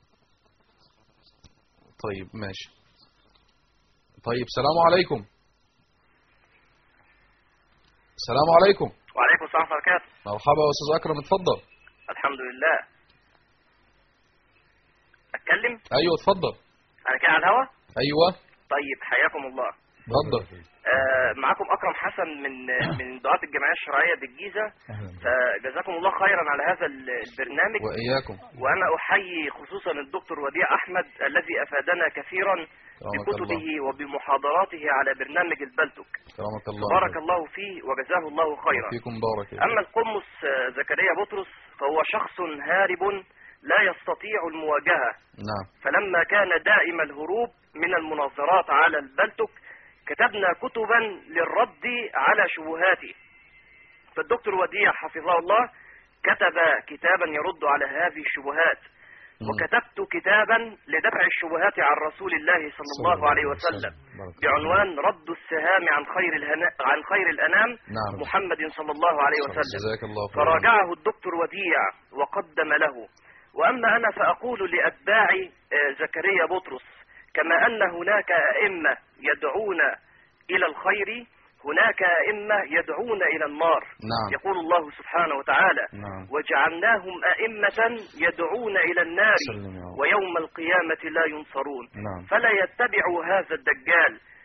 Speaker 2: طيب ماشي طيب سلام عليكم السلام عليكم
Speaker 7: وعليكم السلام ورحمة الله وبركاته
Speaker 2: مرحبا يا استاذ اكرم اتفضل
Speaker 7: الحمد لله أتكلم
Speaker 2: ايوه اتفضل
Speaker 7: أنا كده على الهوا
Speaker 2: ايوه
Speaker 7: طيب حياكم الله
Speaker 2: اتفضل
Speaker 7: آه معكم أكرم حسن من من دعاة الجمعية الشرعية بالجيزة
Speaker 3: اهلا
Speaker 7: فجزاكم الله خيرا على هذا ال- البرنامج
Speaker 2: واياكم
Speaker 7: وأنا أحيي خصوصا الدكتور وديع أحمد الذي أفادنا كثيرا
Speaker 2: كرامك الله
Speaker 7: بكتبه وبمحاضراته على برنامج البلتك
Speaker 2: كرامك الله
Speaker 7: بارك الله فيه وجزاه الله خيرا
Speaker 2: فيكم بارك يا
Speaker 7: أما القمص آه، زكريا بطرس فهو شخص هارب لا يستطيع المواجهة
Speaker 2: نعم
Speaker 7: فلما كان دائم الهروب من المناظرات على البلتك كتبنا كتبا للرد على شبهاته فالدكتور وديع حفظه الله كتب كتابا يرد على هذه الشبهات
Speaker 2: مم.
Speaker 7: وكتبت كتابا لدفع الشبهات عن رسول الله صلى الله عليه وسلم بعنوان رد السهام عن خير الهنا عن خير الانام
Speaker 2: نعم
Speaker 7: محمد صلى الله عليه وسلم
Speaker 2: جزاك الله خيرا
Speaker 7: فراجعه الدكتور وديع وقدم له وأما أنا فأقول لأتباع آه، زكريا بطرس كما أن هناك أئمة يدعون إلى الخير هناك أئمة يدعون إلى النار
Speaker 2: نعم
Speaker 7: يقول الله سبحانه وتعالى
Speaker 2: نعم
Speaker 7: وجعلناهم أئمة يدعون إلى النار
Speaker 2: سلم يا رب
Speaker 7: ويوم القيامة لا ينصرون
Speaker 2: نعم
Speaker 7: فلا يتبعوا هذا الدجال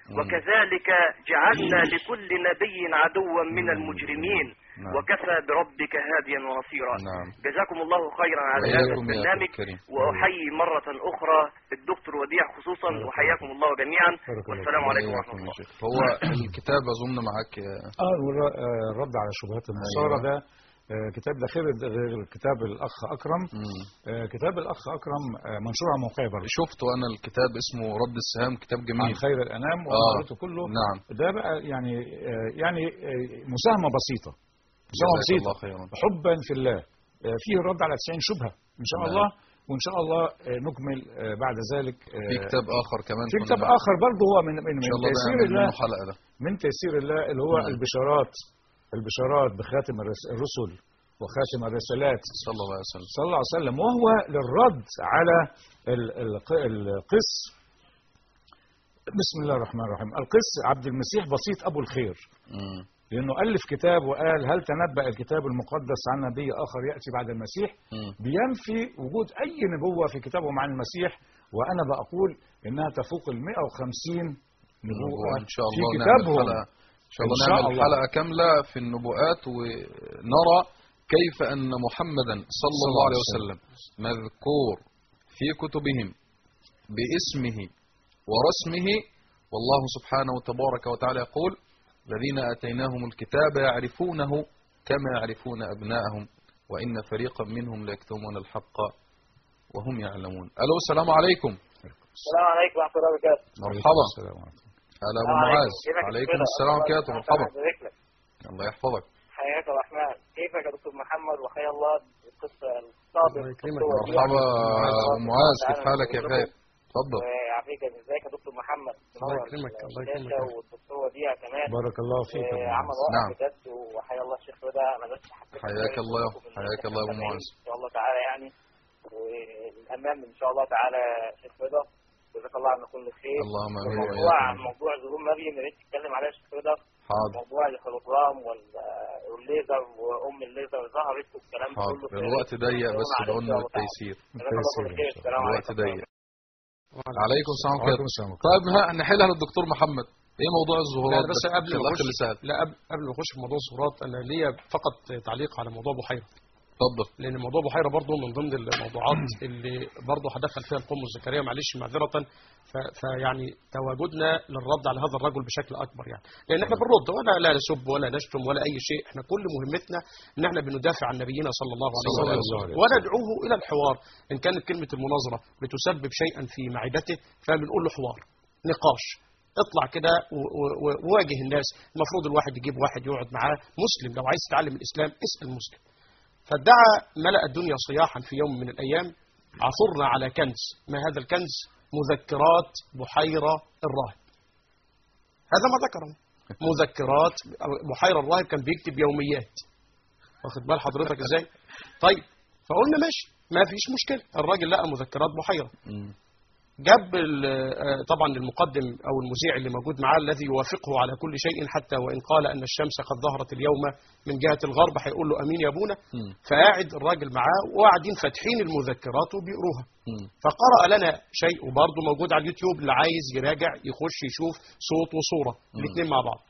Speaker 9: وكذلك جعلنا لكل نبي عدوا من المجرمين
Speaker 2: نعم.
Speaker 9: وكفى بربك هاديا ونصيرا
Speaker 2: نعم.
Speaker 9: جزاكم الله خيرا على هذا
Speaker 2: وإياكم يا أخي
Speaker 9: البرنامج
Speaker 2: الكريم.
Speaker 9: وأحيي مرة أخرى الدكتور وديع خصوصا وحياكم الله جميعا
Speaker 3: بارك الله
Speaker 9: والسلام عليكم ورحمة
Speaker 2: وإياكم يا
Speaker 9: الله
Speaker 2: شيخ. هو الكتاب أظن معاك يا
Speaker 3: اه والر- آه، الرد على شبهات النصارى
Speaker 2: أيوة.
Speaker 3: ده آه، كتاب ده غير غير كتاب الاخ اكرم
Speaker 2: مم.
Speaker 3: آه، كتاب الاخ اكرم آه، منشور على موقعي برضه
Speaker 2: شفته أنا الكتاب اسمه رد السهام كتاب
Speaker 3: عن
Speaker 2: جميل
Speaker 3: خير الانام
Speaker 2: آه.
Speaker 3: وانا قريته كله
Speaker 2: نعم
Speaker 3: ده بقى يعني آه، يعني آه، مساهمه بسيطه مساهمه
Speaker 2: جزاك
Speaker 3: بسيطه
Speaker 2: الله خيرا
Speaker 3: حبا في الله آه، فيه الرد على 90 شبهه ان شاء
Speaker 2: نعم.
Speaker 3: الله وان شاء الله آه، نكمل آه، بعد ذلك آه،
Speaker 2: في كتاب آخر كمان
Speaker 3: في
Speaker 2: كنا-
Speaker 3: كتاب اخر برضه هو من من
Speaker 2: إن
Speaker 3: من
Speaker 2: شاء الله ده
Speaker 3: تيسير
Speaker 2: نعمل
Speaker 3: الله
Speaker 2: منه حلقة ده
Speaker 3: من تيسير الله اللي هو
Speaker 2: نعم.
Speaker 3: البشارات البشارات بخاتم الرس- الرسل وخاتم الرسالات
Speaker 2: صلى الله عليه وسلم
Speaker 3: صلى الله عليه وسلم وهو للرد على ال- الق- القس بسم الله الرحمن الرحيم القس عبد المسيح بسيط ابو الخير
Speaker 2: مم.
Speaker 3: لانه الف كتاب وقال هل تنبأ الكتاب المقدس عن نبي اخر ياتي بعد المسيح
Speaker 2: مم.
Speaker 3: بينفي وجود اي نبوه في كتابهم عن المسيح وانا بقول انها تفوق ال 150 نبوه
Speaker 2: إن شاء
Speaker 3: في
Speaker 2: الله نعمل
Speaker 3: كتابهم
Speaker 2: حلقة إن شاء الله
Speaker 3: إن شاء
Speaker 2: نعمل
Speaker 3: الله.
Speaker 2: حلقة كاملة في النبوءات ونرى كيف أن محمدا صلى الله عليه وسلم مذكور في كتبهم باسمه ورسمه والله سبحانه وتبارك وتعالى يقول الذين آتيناهم الكتاب يعرفونه كما يعرفون أبناءهم وإن فريقا منهم ليكتمون الحق وهم يعلمون ألو السلام عليكم
Speaker 7: السلام عليكم ورحمة الله وبركاته
Speaker 2: مرحبا
Speaker 3: السلام عليكم
Speaker 2: هلا أبو
Speaker 7: السلام عليكم.
Speaker 2: معاذ
Speaker 7: كيفك يا
Speaker 2: عليكم
Speaker 7: دكتور؟
Speaker 2: السلام
Speaker 7: الله
Speaker 2: وبركاته
Speaker 7: سبحانه
Speaker 2: مرحبا
Speaker 7: وتعالى يبارك لك.
Speaker 2: الله يحفظك
Speaker 7: حياك يا الرحمن كيفك يا دكتور محمد وحيا الله القصة الصادق
Speaker 4: الله يكرمك.
Speaker 7: الدكتور وديع.
Speaker 2: مرحبا
Speaker 7: الله
Speaker 2: أبو معاذ كيف
Speaker 7: تعالى
Speaker 2: حالك يا
Speaker 7: يكرمكم.
Speaker 2: خير تفضل
Speaker 7: ويعافيك ازيك يا دكتور محمد
Speaker 4: الله يكرمك، الله
Speaker 7: الشاشة
Speaker 4: يكرمك.
Speaker 7: والدكتور وديع كمان
Speaker 3: بارك الله فيك يا أبو
Speaker 7: آه، عمل
Speaker 3: معاذ.
Speaker 7: رائع
Speaker 2: نعم.
Speaker 7: بجد وحيا الله الشيخ رضا انا بس حبيت
Speaker 2: حياك
Speaker 7: أشارك
Speaker 2: الله،
Speaker 7: بكم إن
Speaker 2: حياك
Speaker 7: إحنا
Speaker 2: الله يا أبو
Speaker 7: متابعين
Speaker 2: معاذ.
Speaker 7: ان شاء الله تعالى يعني والامام ان شاء الله تعالى شيخ رضا جزاك الله عنا كل خير
Speaker 2: اللهم امين
Speaker 7: موضوع
Speaker 2: وإياكم.
Speaker 7: موضوع ظهور مريم يا ريت تتكلم عليها يا شيخ رضا
Speaker 2: حاضر
Speaker 7: موضوع الهولوجرام وال- والليزر وام الليزر ظهرت والكلام ده كله
Speaker 2: حاضر الوقت ضيق بس
Speaker 7: عليه إن
Speaker 2: قلنا
Speaker 7: شاء الله تعالى.
Speaker 2: بالتيسير
Speaker 7: جزاك الله كل خير السلام
Speaker 2: الوقت
Speaker 7: عليكم
Speaker 2: ضيق عليكم السلام
Speaker 3: وعليكم
Speaker 2: عليكم
Speaker 3: السلام
Speaker 2: طيب ها نحلها للدكتور محمد ايه موضوع
Speaker 4: لا
Speaker 2: الظهورات
Speaker 4: بس
Speaker 2: ده؟
Speaker 4: قبل
Speaker 2: عشان
Speaker 4: ما
Speaker 2: الاخ
Speaker 4: اخش
Speaker 2: اللي سال
Speaker 4: لا قبل قبل ما اخش في موضوع الظهورات انا ليا فقط تعليق على موضوع بحيره
Speaker 2: اتفضل
Speaker 4: لان موضوع بحيره برضه من ضمن الموضوعات اللي برضه هدخل فيها القم الزكريا معلش معذره ف- فيعني تواجدنا للرد على هذا الرجل بشكل اكبر يعني لان احنا بنرد ولا لا نسب ولا نشتم ولا اي شيء احنا كل مهمتنا ان احنا بندافع عن نبينا صلى الله عليه
Speaker 3: صلى الله
Speaker 4: وسلم
Speaker 3: عليه
Speaker 4: وندعوه الى الحوار ان كانت كلمه المناظره بتسبب شيئا في معدته فبنقول له حوار نقاش اطلع كده و- و- و- وواجه الناس المفروض الواحد يجيب واحد يقعد معاه مسلم لو عايز تتعلم الاسلام اسال مسلم فادعى ملأ الدنيا صياحا في يوم من الأيام عثرنا على كنز ما هذا الكنز مذكرات بحيرة الراهب هذا ما ذكره مذكرات بحيرة الراهب كان بيكتب يوميات واخد بال حضرتك ازاي طيب فقلنا ماشي ما فيش مشكلة الراجل لقى مذكرات بحيرة
Speaker 2: مم.
Speaker 4: جاب ال- آه، طبعا المقدم او المذيع اللي موجود معاه الذي يوافقه على كل شيء حتى وان قال ان الشمس قد ظهرت اليوم من جهه الغرب هيقول له امين يا ابونا
Speaker 2: مم.
Speaker 4: فقاعد الراجل معاه وقاعدين فاتحين المذكرات وبيقروها
Speaker 2: مم.
Speaker 4: فقرأ لنا شيء وبرضه موجود على اليوتيوب اللي عايز يراجع يخش يشوف صوت وصورة الاثنين مع بعض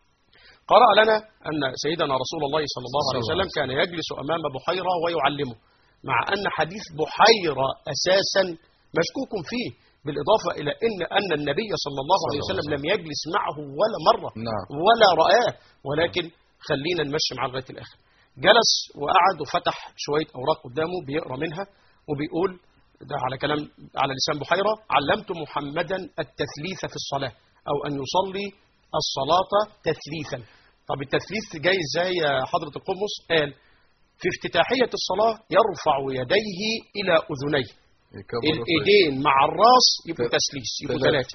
Speaker 4: قرأ لنا أن سيدنا رسول الله صلى الله عليه وسلم كان يجلس أمام بحيرة ويعلمه مع أن حديث بحيرة أساسا مشكوك فيه بالإضافة إلى أن أن النبي صلى الله عليه وسلم لم يجلس معه ولا مرة
Speaker 2: نعم
Speaker 4: ولا رآه ولكن خلينا نمشي معاه لغاية الآخر جلس وقعد وفتح شوية أوراق قدامه بيقرأ منها وبيقول ده على كلام على لسان بحيرة علمت محمدا التثليث في الصلاة أو أن يصلي الصلاة تثليثا طب التثليث جاي ازاي يا حضرة القمص قال في افتتاحية الصلاة يرفع يديه إلى أذنيه
Speaker 2: يكبر
Speaker 4: الايدين مع الراس يبقوا تسليس يبقوا
Speaker 2: ثلاثة.
Speaker 4: ثلاثة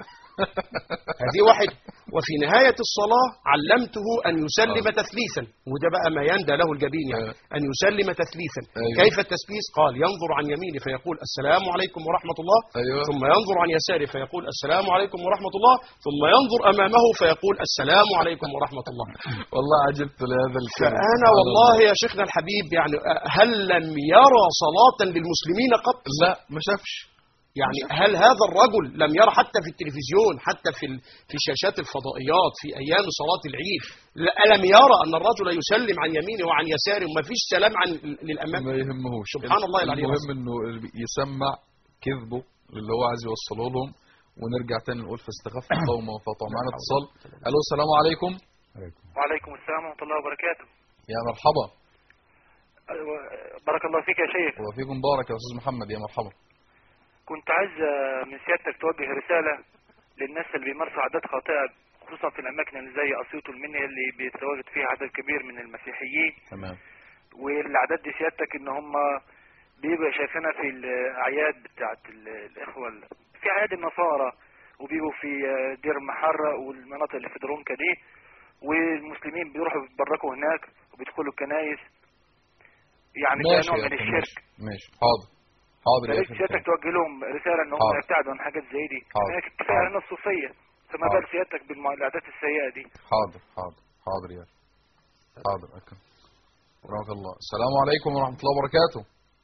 Speaker 4: هذه واحد وفي نهاية الصلاة علمته أن يسلم
Speaker 2: آه.
Speaker 4: تثليثا وده بقى ما يندى له الجبين يعني
Speaker 2: آه.
Speaker 4: أن يسلم تثليثا
Speaker 2: أيوة.
Speaker 4: كيف التثليث قال ينظر عن يمينه فيقول السلام عليكم ورحمة الله
Speaker 2: أيوة.
Speaker 4: ثم ينظر عن يساره فيقول السلام عليكم ورحمة الله ثم ينظر أمامه فيقول السلام عليكم ورحمة الله
Speaker 2: والله عجبت لهذا الكلام
Speaker 4: فأنا والله يا شيخنا الحبيب يعني هل لم يرى صلاة للمسلمين قط
Speaker 2: لا ما شافش
Speaker 4: يعني هل هذا الرجل لم يرى حتى في التلفزيون حتى في ال- في شاشات الفضائيات في ايام صلاه العيد لا- الم يرى ان الرجل يسلم عن يمينه وعن يساره وما فيش سلام عن للامام
Speaker 2: ما يهمهوش
Speaker 4: سبحان الله العلي
Speaker 2: المهم
Speaker 4: العظيم.
Speaker 2: انه يسمع كذبه اللي هو عايز يوصله لهم ونرجع تاني نقول فاستخف القوم وانفطوا معانا اتصال الو السلام عليكم
Speaker 9: وعليكم السلام ورحمة الله وبركاته
Speaker 2: يا مرحبا
Speaker 9: أيوة، بارك الله فيك يا شيخ
Speaker 2: وفيكم بارك يا استاذ محمد يا مرحبا
Speaker 9: كنت عايز آه، من سيادتك توجه رسالة للناس اللي بيمارسوا عادات خاطئة خصوصا في الأماكن اللي زي أسيوط والمنيا اللي بيتواجد فيها عدد كبير من المسيحيين
Speaker 2: تمام
Speaker 9: والعادات دي سيادتك إن هم بيبقوا شايفينها في الأعياد بتاعت ال- الإخوة ال- في أعياد النصارى وبيبقوا في آه، دير المحرة والمناطق اللي في درونكا دي والمسلمين بيروحوا يتبركوا هناك وبيدخلوا الكنايس يعني ده
Speaker 2: ماشي
Speaker 9: نوع
Speaker 2: يا
Speaker 9: من
Speaker 2: أخي،
Speaker 9: الشرك
Speaker 2: ماشي ماشي حاضر حاضر يا
Speaker 9: يا
Speaker 2: اخي
Speaker 9: ريت سيادتك توجه لهم رساله ان هم
Speaker 2: حاضر.
Speaker 9: يبتعدوا عن حاجات زي دي
Speaker 2: حاضر.
Speaker 9: هناك كفايه علينا الصوفيه فما
Speaker 2: حاضر.
Speaker 9: بال سيادتك بالعادات السيئه دي
Speaker 2: حاضر حاضر حاضر يا أخي. حاضر أكرم رحمك الله السلام عليكم ورحمة الله وبركاته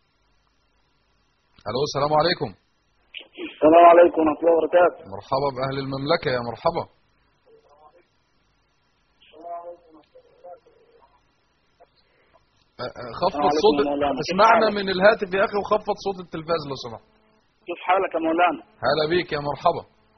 Speaker 2: الو السلام عليكم
Speaker 10: السلام عليكم ورحمة الله وبركاته
Speaker 2: مرحبا بأهل المملكة يا مرحبا أ- أ- خفض
Speaker 10: عليكم
Speaker 2: صوت
Speaker 10: يا مولانا. كيف
Speaker 2: اسمعنا
Speaker 10: حالك؟
Speaker 2: من الهاتف يا أخي وخفض صوت التلفاز لو سمحت
Speaker 10: كيف حالك يا مولانا؟
Speaker 2: هلا بيك يا مرحبا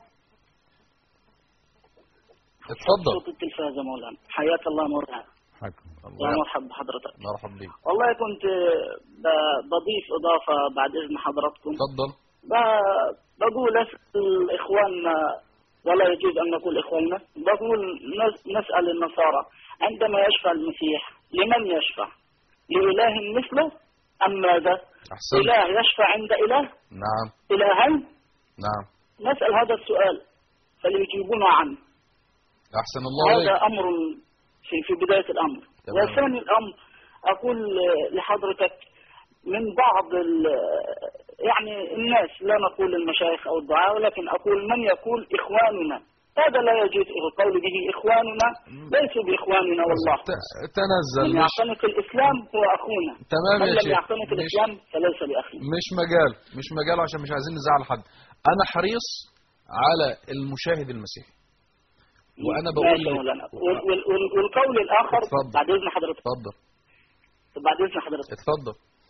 Speaker 2: اتفضل
Speaker 10: صوت التلفاز يا مولانا حياك الله مولانا
Speaker 3: حكم
Speaker 10: يا
Speaker 2: الله
Speaker 10: مرحبا بحضرتك
Speaker 2: مرحبا بيك
Speaker 10: والله كنت ب- بضيف إضافة بعد إذن حضراتكم
Speaker 2: اتفضل
Speaker 10: ب- بقول أسأل إخواننا ولا يجوز أن نقول إخواننا بقول نس- نسأل النصارى عندما يشفع المسيح لمن يشفع؟ لإله مثله أم ماذا؟
Speaker 2: أحسنت
Speaker 10: إله يشفع عند إله؟
Speaker 2: نعم
Speaker 10: إلهين؟
Speaker 2: نعم
Speaker 10: نسأل هذا السؤال فليجيبونا عنه
Speaker 2: أحسن الله
Speaker 10: هذا
Speaker 2: عليك
Speaker 10: أمر في في بداية الأمر
Speaker 2: تمام.
Speaker 10: وثاني الأمر أقول لحضرتك من بعض ال- يعني الناس لا نقول المشايخ أو الدعاء ولكن أقول من يقول إخواننا هذا لا يجوز القول به إخواننا ليسوا بإخواننا والله
Speaker 2: ت- تنزل
Speaker 10: من
Speaker 2: مش
Speaker 10: يعتنق الإسلام هو أخونا
Speaker 2: تمام
Speaker 10: من
Speaker 2: يا
Speaker 10: لم
Speaker 2: شيخ
Speaker 10: يعتنق
Speaker 2: مش,
Speaker 10: الإسلام فليس بأخي
Speaker 2: مش مجال مش مجال عشان مش عايزين نزعل حد أنا حريص على المشاهد المسيحي وأنا بقول
Speaker 10: ماشي يا
Speaker 2: لك-
Speaker 10: مولانا وال- وال- وال- والقول الآخر
Speaker 2: اتفضل.
Speaker 10: بعد إذن حضرتك
Speaker 2: اتفضل
Speaker 10: بعد إذن حضرتك
Speaker 2: اتفضل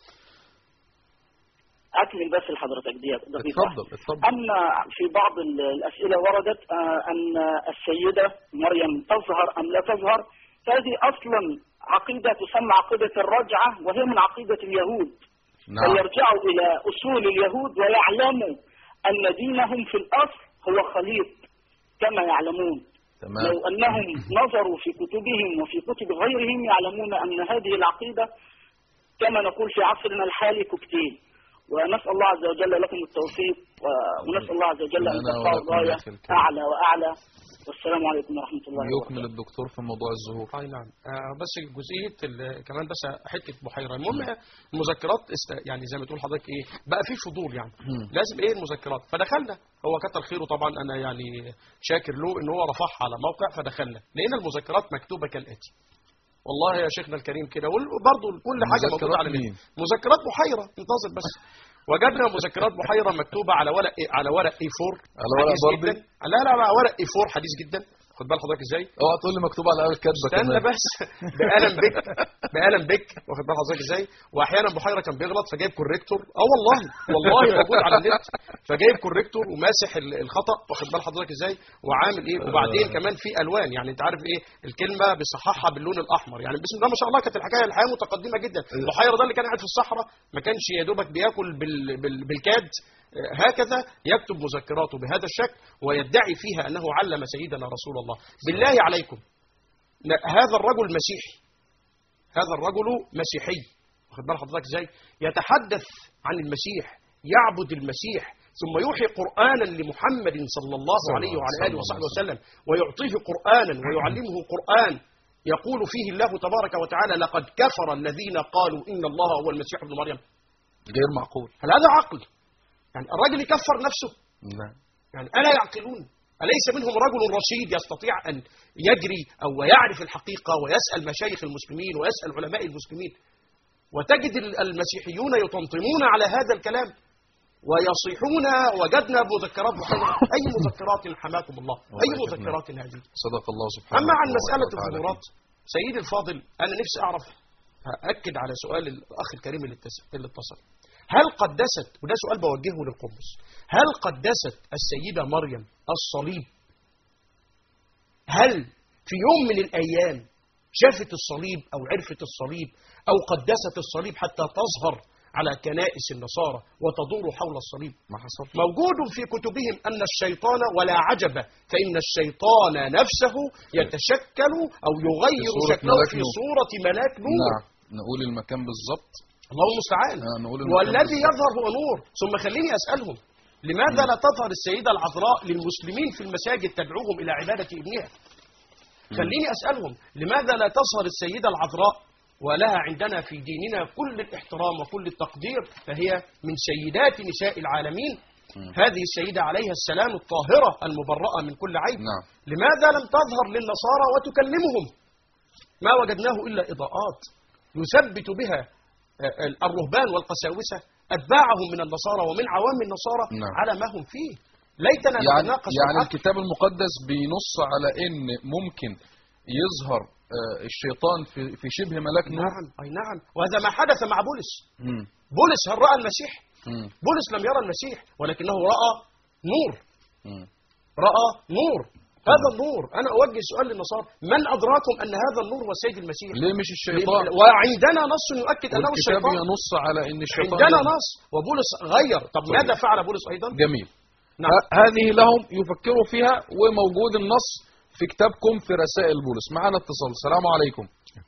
Speaker 10: أكمل بس لحضرتك دي دقيقة واحدة.
Speaker 2: اتفضل اتفضل
Speaker 10: أن في بعض ال- الأسئلة وردت آه، أن السيدة مريم تظهر أم لا تظهر هذه أصلا عقيدة تسمى عقيدة الرجعة وهي من عقيدة اليهود
Speaker 2: نعم
Speaker 10: فيرجعوا إلى أصول اليهود ويعلموا أن دينهم في الأصل هو خليط كما يعلمون
Speaker 2: تمام
Speaker 10: لو أنهم نظروا في كتبهم وفي كتب غيرهم يعلمون أن هذه العقيدة كما نقول في عصرنا الحالي كوكتيل ونسأل الله عز وجل لكم التوفيق و- ونسأل الله عز وجل أن
Speaker 2: لنا
Speaker 10: ترفعوا
Speaker 2: ولكم يا
Speaker 10: الراية
Speaker 2: أخي الكريم.
Speaker 10: أعلى وأعلى والسلام عليكم ورحمة الله
Speaker 2: يكمل
Speaker 10: وبركاته
Speaker 2: الدكتور في موضوع الظهور
Speaker 4: اي نعم آه بس جزئيه ال- كمان بس حته بحيره المهم المذكرات است... يعني زي ما تقول حضرتك ايه بقى في فضول يعني
Speaker 2: مم.
Speaker 4: لازم ايه المذكرات فدخلنا هو كتر خيره طبعا انا يعني شاكر له ان هو رفعها على موقع فدخلنا لقينا المذكرات مكتوبه كالاتي والله يا شيخنا الكريم كده وبرضه كل حاجه
Speaker 2: مذكرات
Speaker 4: موجوده على
Speaker 2: مين؟
Speaker 4: النت مذكرات بحيره انتظر بس وجدنا مذكرات بحيره مكتوبه على ورق على ورق اي 4
Speaker 2: على ورق بردي؟
Speaker 4: لا لا لا ورق اي 4 حديث جدا خد بال حضرتك ازاي
Speaker 2: اوعى تقول لي مكتوب على الاقل كاتبه
Speaker 4: استنى
Speaker 2: كمان
Speaker 4: بس بقلم بك بقلم بك واخد بال حضرتك ازاي واحيانا بحيره كان بيغلط فجايب كوريكتور اه والله والله موجود على النت فجايب كوريكتور وماسح ال- الخطا واخد بال حضرتك ازاي وعامل ايه وبعدين كمان في الوان يعني انت عارف ايه الكلمه بيصححها باللون الاحمر يعني بسم الله ما شاء الله كانت الحكايه الحياه متقدمه جدا بحيره ده اللي كان قاعد في الصحراء ما كانش يا دوبك بياكل بال بال بالكاد هكذا يكتب مذكراته بهذا الشكل ويدعي فيها انه علم سيدنا رسول الله بالله عليكم لا، هذا الرجل مسيحي هذا الرجل مسيحي واخد بال حضرتك ازاي يتحدث عن المسيح يعبد المسيح ثم يوحي قرانا لمحمد صلى الله
Speaker 2: صلى
Speaker 4: عليه
Speaker 2: الله
Speaker 4: وعلى
Speaker 2: صلى
Speaker 4: اله
Speaker 2: الله
Speaker 4: وصحبه
Speaker 2: عليه
Speaker 4: وسلم ويعطيه قرانا ويعلمه قران يقول فيه الله تبارك وتعالى لقد كفر الذين قالوا ان الله هو المسيح ابن مريم
Speaker 2: غير معقول
Speaker 4: هل هذا عقل يعني الراجل يكفر نفسه
Speaker 2: نعم
Speaker 4: يعني ألا يعقلون أليس منهم رجل رشيد يستطيع أن يجري أو يعرف الحقيقة ويسأل مشايخ المسلمين ويسأل علماء المسلمين وتجد ال- المسيحيون يطمطمون على هذا الكلام ويصيحون وجدنا مذكرات محمد اي مذكرات حماكم الله اي مذكرات هذه
Speaker 2: صدق الله سبحانه
Speaker 4: اما عن مساله
Speaker 2: وتعالى.
Speaker 4: الحضورات سيدي الفاضل انا نفسي اعرف هاكد على سؤال الاخ الكريم اللي اتصل اللي اتصل هل قدست وده سؤال بوجهه للقمص هل قدست السيده مريم الصليب هل في يوم من الايام شافت الصليب او عرفت الصليب او قدست الصليب حتى تظهر على كنائس النصارى وتدور حول الصليب
Speaker 2: ما حصل
Speaker 4: موجود في كتبهم أن الشيطان ولا عجب فإن الشيطان نفسه يتشكل أو يغير
Speaker 2: في صورة
Speaker 4: شكله
Speaker 2: ملاك
Speaker 4: في
Speaker 2: نور.
Speaker 4: صورة ملاك نور
Speaker 2: نعم نقول المكان بالظبط
Speaker 4: الله المستعان
Speaker 2: آه، نقول المكان
Speaker 4: والذي
Speaker 2: بالظبط.
Speaker 4: يظهر هو نور ثم خليني أسألهم لماذا لا تظهر السيدة العذراء للمسلمين في المساجد تدعوهم إلى عبادة ابنها خليني أسألهم لماذا لا تظهر السيدة العذراء ولها عندنا في ديننا كل الاحترام وكل التقدير فهي من سيدات نساء العالمين هذه السيدة عليها السلام الطاهرة المبرأة من كل عيب
Speaker 2: نعم
Speaker 4: لماذا لم تظهر للنصارى وتكلمهم ما وجدناه إلا إضاءات يثبت بها آه، الرهبان والقساوسة أتباعهم من النصارى ومن عوام النصارى
Speaker 2: نعم.
Speaker 4: على ما هم فيه ليتنا
Speaker 2: يعني
Speaker 4: نتناقش
Speaker 2: يعني
Speaker 4: بالعقل.
Speaker 2: الكتاب المقدس بينص على ان ممكن يظهر آه، الشيطان في في شبه ملاك نور
Speaker 4: نعم أي نعم وهذا ما حدث مع بولس
Speaker 2: مم.
Speaker 4: بولس هل رأى المسيح
Speaker 2: مم.
Speaker 4: بولس لم يرى المسيح ولكنه رأى نور
Speaker 2: مم.
Speaker 4: رأى نور هذا النور أنا أوجه سؤال للنصارى من أدراكم أن هذا النور هو السيد المسيح
Speaker 2: ليه مش الشيطان
Speaker 4: وعندنا نص يؤكد أنه
Speaker 2: والكتاب
Speaker 4: الشيطان
Speaker 2: ينص على ان الشيطان
Speaker 4: عندنا
Speaker 2: يظهر.
Speaker 4: نص وبولس غير طب
Speaker 2: طيب.
Speaker 4: ماذا فعل بولس أيضا
Speaker 2: جميل
Speaker 4: نعم.
Speaker 2: ه- هذه لهم يفكروا فيها وموجود النص في كتابكم في رسائل بولس معنا اتصال السلام عليكم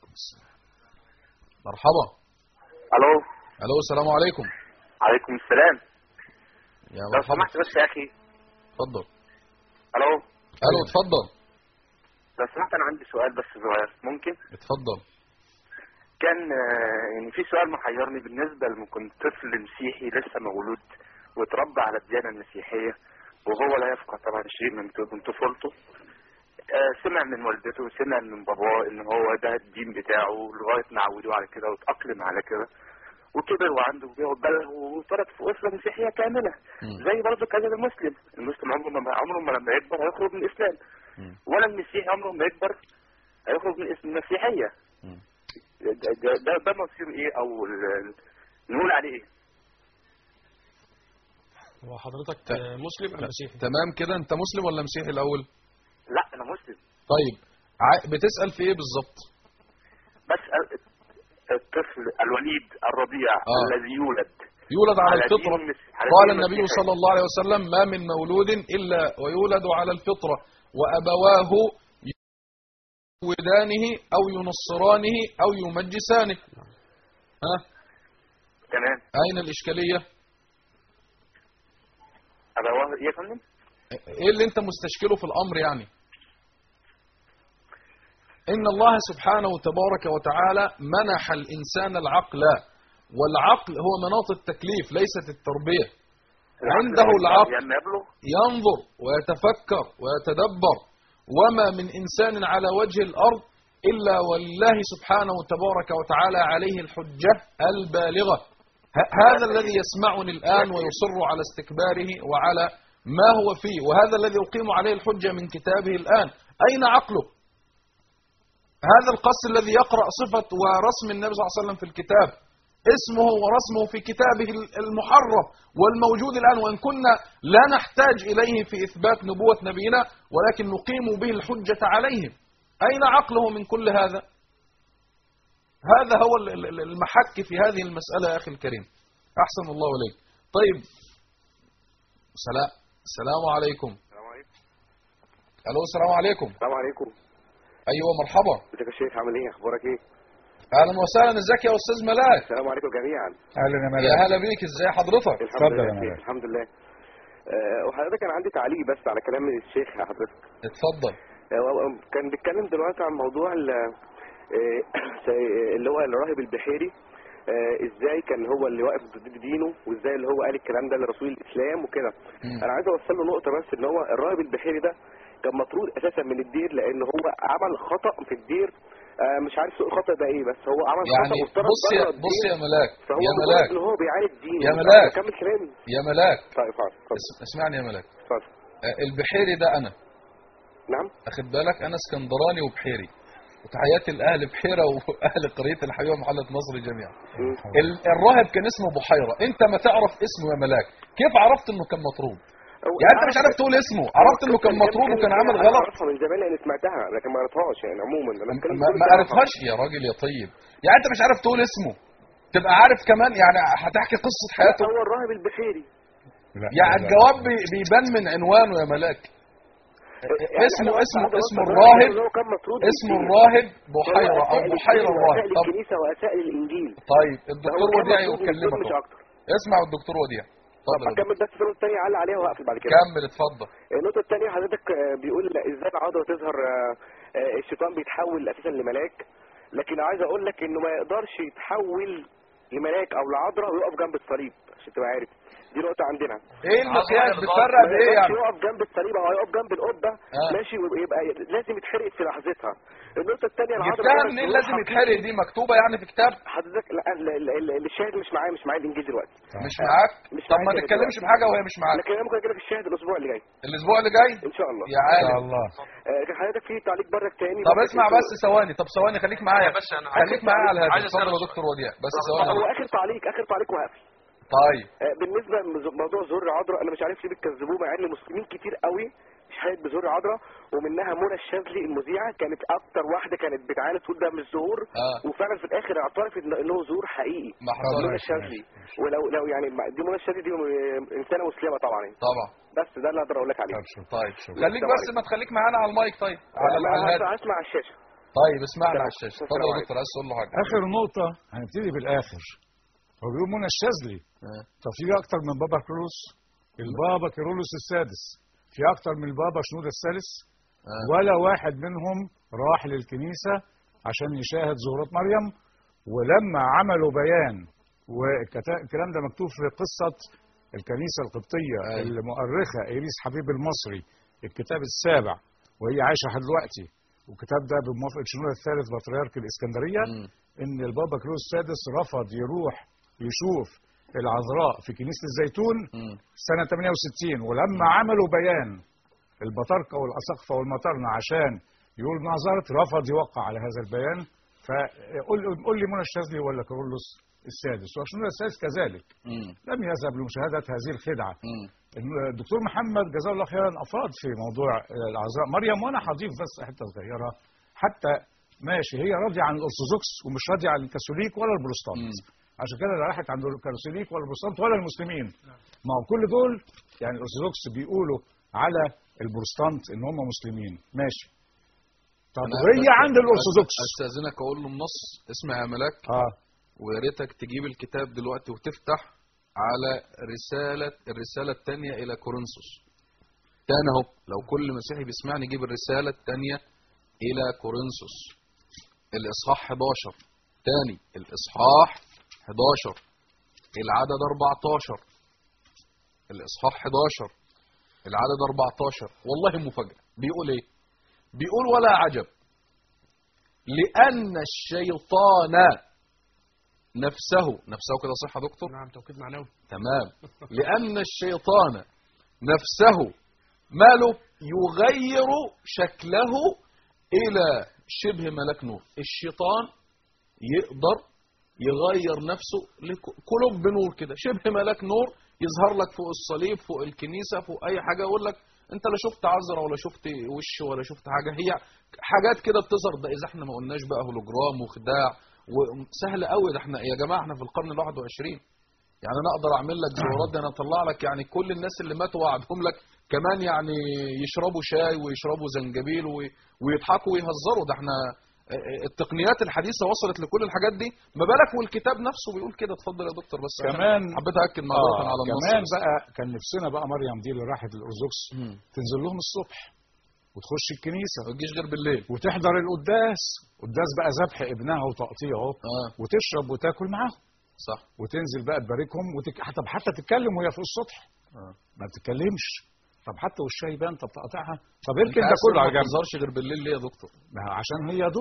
Speaker 2: مرحبا
Speaker 11: الو
Speaker 2: الو السلام عليكم
Speaker 11: عليكم السلام
Speaker 2: يا
Speaker 11: لو
Speaker 2: مرحبا
Speaker 11: سمحت بس يا اخي
Speaker 2: اتفضل
Speaker 11: الو
Speaker 2: الو اتفضل
Speaker 11: لو سمحت انا عندي سؤال بس صغير ممكن
Speaker 2: اتفضل
Speaker 11: كان آه، يعني في سؤال محيرني بالنسبه لما كنت طفل مسيحي لسه مولود واتربى على الديانه المسيحيه وهو لا يفقه طبعا شيء من من طفولته آه، سمع من والدته وسمع من باباه ان هو ده الدين بتاعه لغايه ما عودوه على كده واتاقلم على كده وكبر وعنده بيقعد بلغ واتولد في اسره مسيحيه كامله زي برضه كذا المسلم المسلم عمره ما عمره ما لما يكبر هيخرج من الاسلام ولا المسيحي عمره ما يكبر هيخرج من اسم المسيحيه ده ده, ده, ده مصير ايه او ال- نقول عليه ايه
Speaker 4: هو حضرتك آه، مسلم أم مسيحي
Speaker 2: تمام كده انت مسلم ولا مسيحي الاول
Speaker 11: لا انا مسلم
Speaker 2: طيب ع- بتسأل في ايه بالظبط
Speaker 11: بسال الطفل الوليد الرضيع
Speaker 2: آه.
Speaker 11: الذي يولد
Speaker 2: يولد على
Speaker 11: على
Speaker 2: الفطرة
Speaker 11: دين المس- على
Speaker 2: قال
Speaker 11: دين
Speaker 2: النبي
Speaker 11: المسيحية.
Speaker 2: صلى الله عليه وسلم ما من مولود إلا ويولد على الفطرة وأبواه يودانه أو ينصرانه أو يمجسانه ها
Speaker 11: تمام
Speaker 2: أين الإشكالية
Speaker 11: ابواه ايه يا فندم
Speaker 2: إيه اللي أنت مستشكله في الأمر يعني إن الله سبحانه تبارك وتعالى منح الإنسان العقل والعقل هو مناط التكليف ليست التربية عنده العقل
Speaker 11: لما يبلغ
Speaker 2: ينظر ويتفكر ويتدبر وما من إنسان على وجه الأرض إلا والله سبحانه تبارك وتعالى عليه الحجة البالغة ه- هذا الذي يسمعني الآن ويصر على استكباره وعلى ما هو فيه وهذا الذي يقيم عليه الحجة من كتابه الآن أين عقله هذا القص الذي يقرأ صفة ورسم النبي صلى الله عليه وسلم في الكتاب اسمه ورسمه في كتابه المحرم والموجود الآن وإن كنا لا نحتاج إليه في إثبات نبوة نبينا ولكن نقيم به الحجة عليهم أين عقله من كل هذا هذا هو ال- ال- المحك في هذه المسألة يا أخي الكريم أحسن الله إليك طيب سلام السلام عليكم
Speaker 12: السلام عليكم
Speaker 2: ألو السلام عليكم
Speaker 12: السلام عليكم
Speaker 2: أيوة مرحبا
Speaker 12: ازيك يا شيخ عامل ايه اخبارك ايه
Speaker 2: أهلا وسهلا ازيك يا أستاذ ملاك
Speaker 12: السلام عليكم جميعا
Speaker 3: اهلا يا
Speaker 2: يا هلا بيك ازاي حضرتك
Speaker 12: الحمد لله يا شيخ الحمد لله آه، وحضرتك كان عندي تعليق بس على كلام الشيخ يا حضرتك
Speaker 2: اتفضل
Speaker 12: آه، كان بيتكلم دلوقتي عن موضوع ال- آه، زي- اللي هو الراهب البحيري آه، ازاي كان هو اللي واقف ضد دينه وازاي اللي هو قال الكلام ده لرسول الاسلام وكده انا عايز اوصل له نقطه بس ان هو الراهب البحيري ده كان مطرود اساسا من الدير لان هو عمل خطا في الدير آه مش عارف سوء الخطأ ده ايه بس هو عمل
Speaker 2: يعني
Speaker 12: خطأ وافترض
Speaker 2: بص يا
Speaker 12: بره الدين
Speaker 2: بص يا ملاك
Speaker 12: فهو
Speaker 2: يا
Speaker 12: مجرد
Speaker 2: ملاك
Speaker 12: ان هو بيعاند الدين
Speaker 2: يا
Speaker 12: مش
Speaker 2: ملاك.
Speaker 12: عارف اكمل كلامي
Speaker 2: يا ملاك
Speaker 12: طيب حاضر اتفضل
Speaker 2: اس- اسمعني يا ملاك
Speaker 12: اتفضل
Speaker 2: آه، البحيري ده انا
Speaker 12: نعم
Speaker 2: اخد بالك انا اسكندراني وبحيري وتحياتي لاهل بحيره واهل قريه الحبيبه محله نصر جميعا ال- الراهب كان اسمه بحيره انت ما تعرف اسمه يا ملاك كيف عرفت انه كان مطرود يعني انت مش عارف تقول اسمه عرفت انه كان مطرود وكان عامل
Speaker 12: أنا
Speaker 2: غلط
Speaker 12: اعرفها من زمان لان سمعتها لكن ما قريتهاش يعني عموما انا بتكلم
Speaker 2: ما,
Speaker 12: كل
Speaker 2: ما
Speaker 12: صراحة.
Speaker 2: عرفهاش يا راجل يا طيب يعني انت مش عارف تقول اسمه تبقى عارف كمان يعني هتحكي قصه حياته
Speaker 12: هو الراهب البحيري
Speaker 2: يعني الجواب بي- بيبان من عنوانه يا ملاك
Speaker 12: يعني
Speaker 2: اسمه
Speaker 12: أنا
Speaker 2: اسمه
Speaker 12: قصدي
Speaker 2: اسمه
Speaker 12: أوصل
Speaker 2: الراهب
Speaker 12: إن هو كان مطرود
Speaker 2: اسمه
Speaker 12: بالدين.
Speaker 2: الراهب
Speaker 12: هو
Speaker 2: بحيره او
Speaker 12: أساء
Speaker 2: بحيره
Speaker 12: للدين
Speaker 2: الراهب
Speaker 12: وأساء
Speaker 2: طب
Speaker 12: للكنيسه واساء للانجيل
Speaker 2: طيب
Speaker 12: ده
Speaker 2: الدكتور
Speaker 12: هو كان
Speaker 2: وديع
Speaker 12: مطرود بالدين
Speaker 2: يكلمك
Speaker 12: مش
Speaker 2: اهو.
Speaker 12: اكتر
Speaker 2: اسمع الدكتور وديع
Speaker 12: طب
Speaker 2: اتفضل يا
Speaker 12: اكمل بس النقطه الثانيه علق عليها واقفل بعد كده
Speaker 2: كمل اتفضل
Speaker 12: النقطة الثانية حضرتك آه، بيقول ازاي العضلة تظهر آه، آه، الشيطان بيتحول اساسا لملاك لكن عايز اقول لك انه ما يقدرش يتحول لملاك او لعذراء ويقف جنب الصليب عشان تبقى عارف دي نقطة عندنا
Speaker 2: ايه المقياس بتفرق
Speaker 12: ما
Speaker 2: بايه
Speaker 12: يقدرش
Speaker 2: يعني
Speaker 12: يقف جنب الصليب او يقف جنب القبة
Speaker 2: آه.
Speaker 12: ماشي ويبقى لازم يتحرق في لحظتها النقطة الثانية
Speaker 2: جبتها منين لازم يتحرق دي مكتوبة يعني في كتاب
Speaker 12: حضرتك لا ال- ال- ال- الشاهد مش معايا مش معايا الانجيل دلوقتي
Speaker 2: مش معاك
Speaker 12: مش
Speaker 2: طب ما
Speaker 12: معايا
Speaker 2: تتكلمش
Speaker 12: دلوقتي.
Speaker 2: في حاجة وهي مش معاك
Speaker 12: لكن انا ممكن اجي لك الشاهد الاسبوع اللي جاي
Speaker 2: الاسبوع اللي جاي
Speaker 12: ان شاء الله
Speaker 2: يا عالم
Speaker 3: الله
Speaker 12: آه، كان حضرتك في تعليق برك تاني
Speaker 2: طب
Speaker 12: برضك
Speaker 2: اسمع
Speaker 12: انتوا-
Speaker 2: بس ثواني طب ثواني خليك معايا
Speaker 4: يا باشا أنا عايز
Speaker 2: خليك معايا على الهاتف
Speaker 4: عايز أسأل
Speaker 2: اتفضل يا
Speaker 4: سؤال.
Speaker 2: دكتور وديع بس
Speaker 12: هو
Speaker 2: ثواني
Speaker 12: اخر تعليق اخر تعليق وهقفل
Speaker 2: طيب
Speaker 12: آه، بالنسبه لموضوع زهور العذراء انا مش عارف ليه بتكذبوه مع ان مسلمين كتير قوي شهدت بزهور العذراء ومنها منى الشاذلي المذيعه كانت اكتر واحده كانت بتعاني تقول ده مش ظهور
Speaker 2: اه
Speaker 12: وفعلا في الاخر اعترفت إن- انه ظهور حقيقي
Speaker 2: ما حصلش.
Speaker 12: منى الشاذلي ولو لو يعني دي منى الشاذلي دي آه، انسانه مسلمه طبعا يعني.
Speaker 2: طبعا
Speaker 12: بس ده اللي اقدر اقول لك عليه
Speaker 2: طيب
Speaker 12: شكرا.
Speaker 2: خليك بس ما تخليك معانا على المايك طيب على
Speaker 12: أنا
Speaker 2: على الهاتف
Speaker 12: هسمع على الشاشه
Speaker 2: طيب اسمعنا
Speaker 12: السلام-
Speaker 2: على الشاشة
Speaker 12: السلام
Speaker 2: اتفضل يا
Speaker 12: عليكم.
Speaker 2: دكتور عايز تقول له حاجة
Speaker 3: اخر نقطة هنبتدي بالاخر هو بيقول منى الشاذلي
Speaker 2: آه.
Speaker 3: طب في اكتر من بابا كيرلس البابا كيرلس السادس في اكتر من البابا شنودة الثالث
Speaker 2: آه.
Speaker 3: ولا واحد منهم راح للكنيسة عشان يشاهد ظهورات مريم ولما عملوا بيان والكلام ده مكتوب في قصة الكنيسة القبطية
Speaker 2: أيوة.
Speaker 3: المؤرخة إيريس حبيب المصري الكتاب السابع وهي عايشة لحد دلوقتي والكتاب ده بموافقة شنودة الثالث بطريرك الإسكندرية
Speaker 2: مم.
Speaker 3: ان البابا كروس السادس رفض يروح يشوف العذراء في كنيسه الزيتون
Speaker 2: مم.
Speaker 3: سنه 68 ولما عملوا بيان البطاركه والاساقفه والمطارنه عشان يقول نظرت رفض يوقع على هذا البيان فقول قول لي منى الشاذلي ولا كارولوس السادس وشنو السادس كذلك
Speaker 2: مم.
Speaker 3: لم يذهب لمشاهده هذه الخدعه
Speaker 2: مم.
Speaker 3: الدكتور محمد جزاه الله خيرا افاض في موضوع العذراء مريم وانا هضيف بس حته صغيره حتى ماشي هي راضيه عن الارثوذكس ومش راضيه عن الكاثوليك ولا البروتستانت عشان كده لا راحت عند الكاثوليك ولا البروتستانت ولا المسلمين ما هو كل دول يعني الارثوذكس بيقولوا على البروتستانت ان هم مسلمين ماشي طب
Speaker 2: أنا
Speaker 3: وهي
Speaker 2: بس-
Speaker 3: عند الارثوذكس
Speaker 2: استاذنك اقول له النص اسمع يا ملاك
Speaker 3: اه
Speaker 2: ويا ريتك تجيب الكتاب دلوقتي وتفتح على رسالة الرسالة الثانية إلى كورنثوس تاني أهو لو كل مسيحي بيسمعني يجيب الرسالة الثانية إلى كورنثوس الإصحاح 11 تاني الإصحاح 11 العدد 14 الإصحاح 11 العدد 14 والله مفاجأة بيقول إيه؟ بيقول ولا عجب لأن الشيطان نفسه نفسه كده صح يا دكتور
Speaker 4: نعم توكيد معنوي
Speaker 2: تمام لأن الشيطان نفسه ماله يغير شكله إلى شبه ملك نور الشيطان يقدر يغير نفسه قلوب بنور كده شبه ملك نور يظهر لك فوق الصليب فوق الكنيسة فوق أي حاجة يقول لك أنت لا شفت عذرة ولا شفت وش ولا شفت حاجة هي حاجات كده بتظهر ده إذا احنا ما قلناش بقى هولوجرام وخداع وسهل قوي ده احنا يا جماعة احنا في القرن ال 21 يعني انا اقدر اعمل لك زورات ده انا اطلع لك يعني كل الناس اللي ماتوا واقعدهم لك كمان يعني يشربوا شاي ويشربوا زنجبيل وي- ويضحكوا ويهزروا ده احنا التقنيات الحديثه وصلت لكل الحاجات دي ما بالك والكتاب نفسه بيقول كده اتفضل يا دكتور بس عشان
Speaker 3: كمان
Speaker 2: حبيت اكد مع
Speaker 3: آه
Speaker 2: حضرتك على النص
Speaker 3: كمان
Speaker 2: بس.
Speaker 3: بقى كان نفسنا بقى مريم دي اللي راحت الارثوذكس
Speaker 2: مم.
Speaker 3: تنزل لهم الصبح وتخش الكنيسه
Speaker 2: ما تجيش غير بالليل
Speaker 3: وتحضر القداس قداس بقى ذبح ابنها وتقطيعه
Speaker 2: اه
Speaker 3: وتشرب وتاكل معاهم
Speaker 2: صح
Speaker 3: وتنزل بقى تباركهم وتك... طب حتى تتكلم وهي فوق السطح
Speaker 2: اه
Speaker 3: ما بتتكلمش طب حتى وشها يبان طب تقطعها طب
Speaker 2: انت
Speaker 3: اركن ده
Speaker 2: عايز
Speaker 3: كله
Speaker 2: تقول
Speaker 3: على
Speaker 2: ما
Speaker 3: جنب
Speaker 2: تظهرش غير بالليل ليه يا دكتور
Speaker 3: ما هو عشان هي ضوء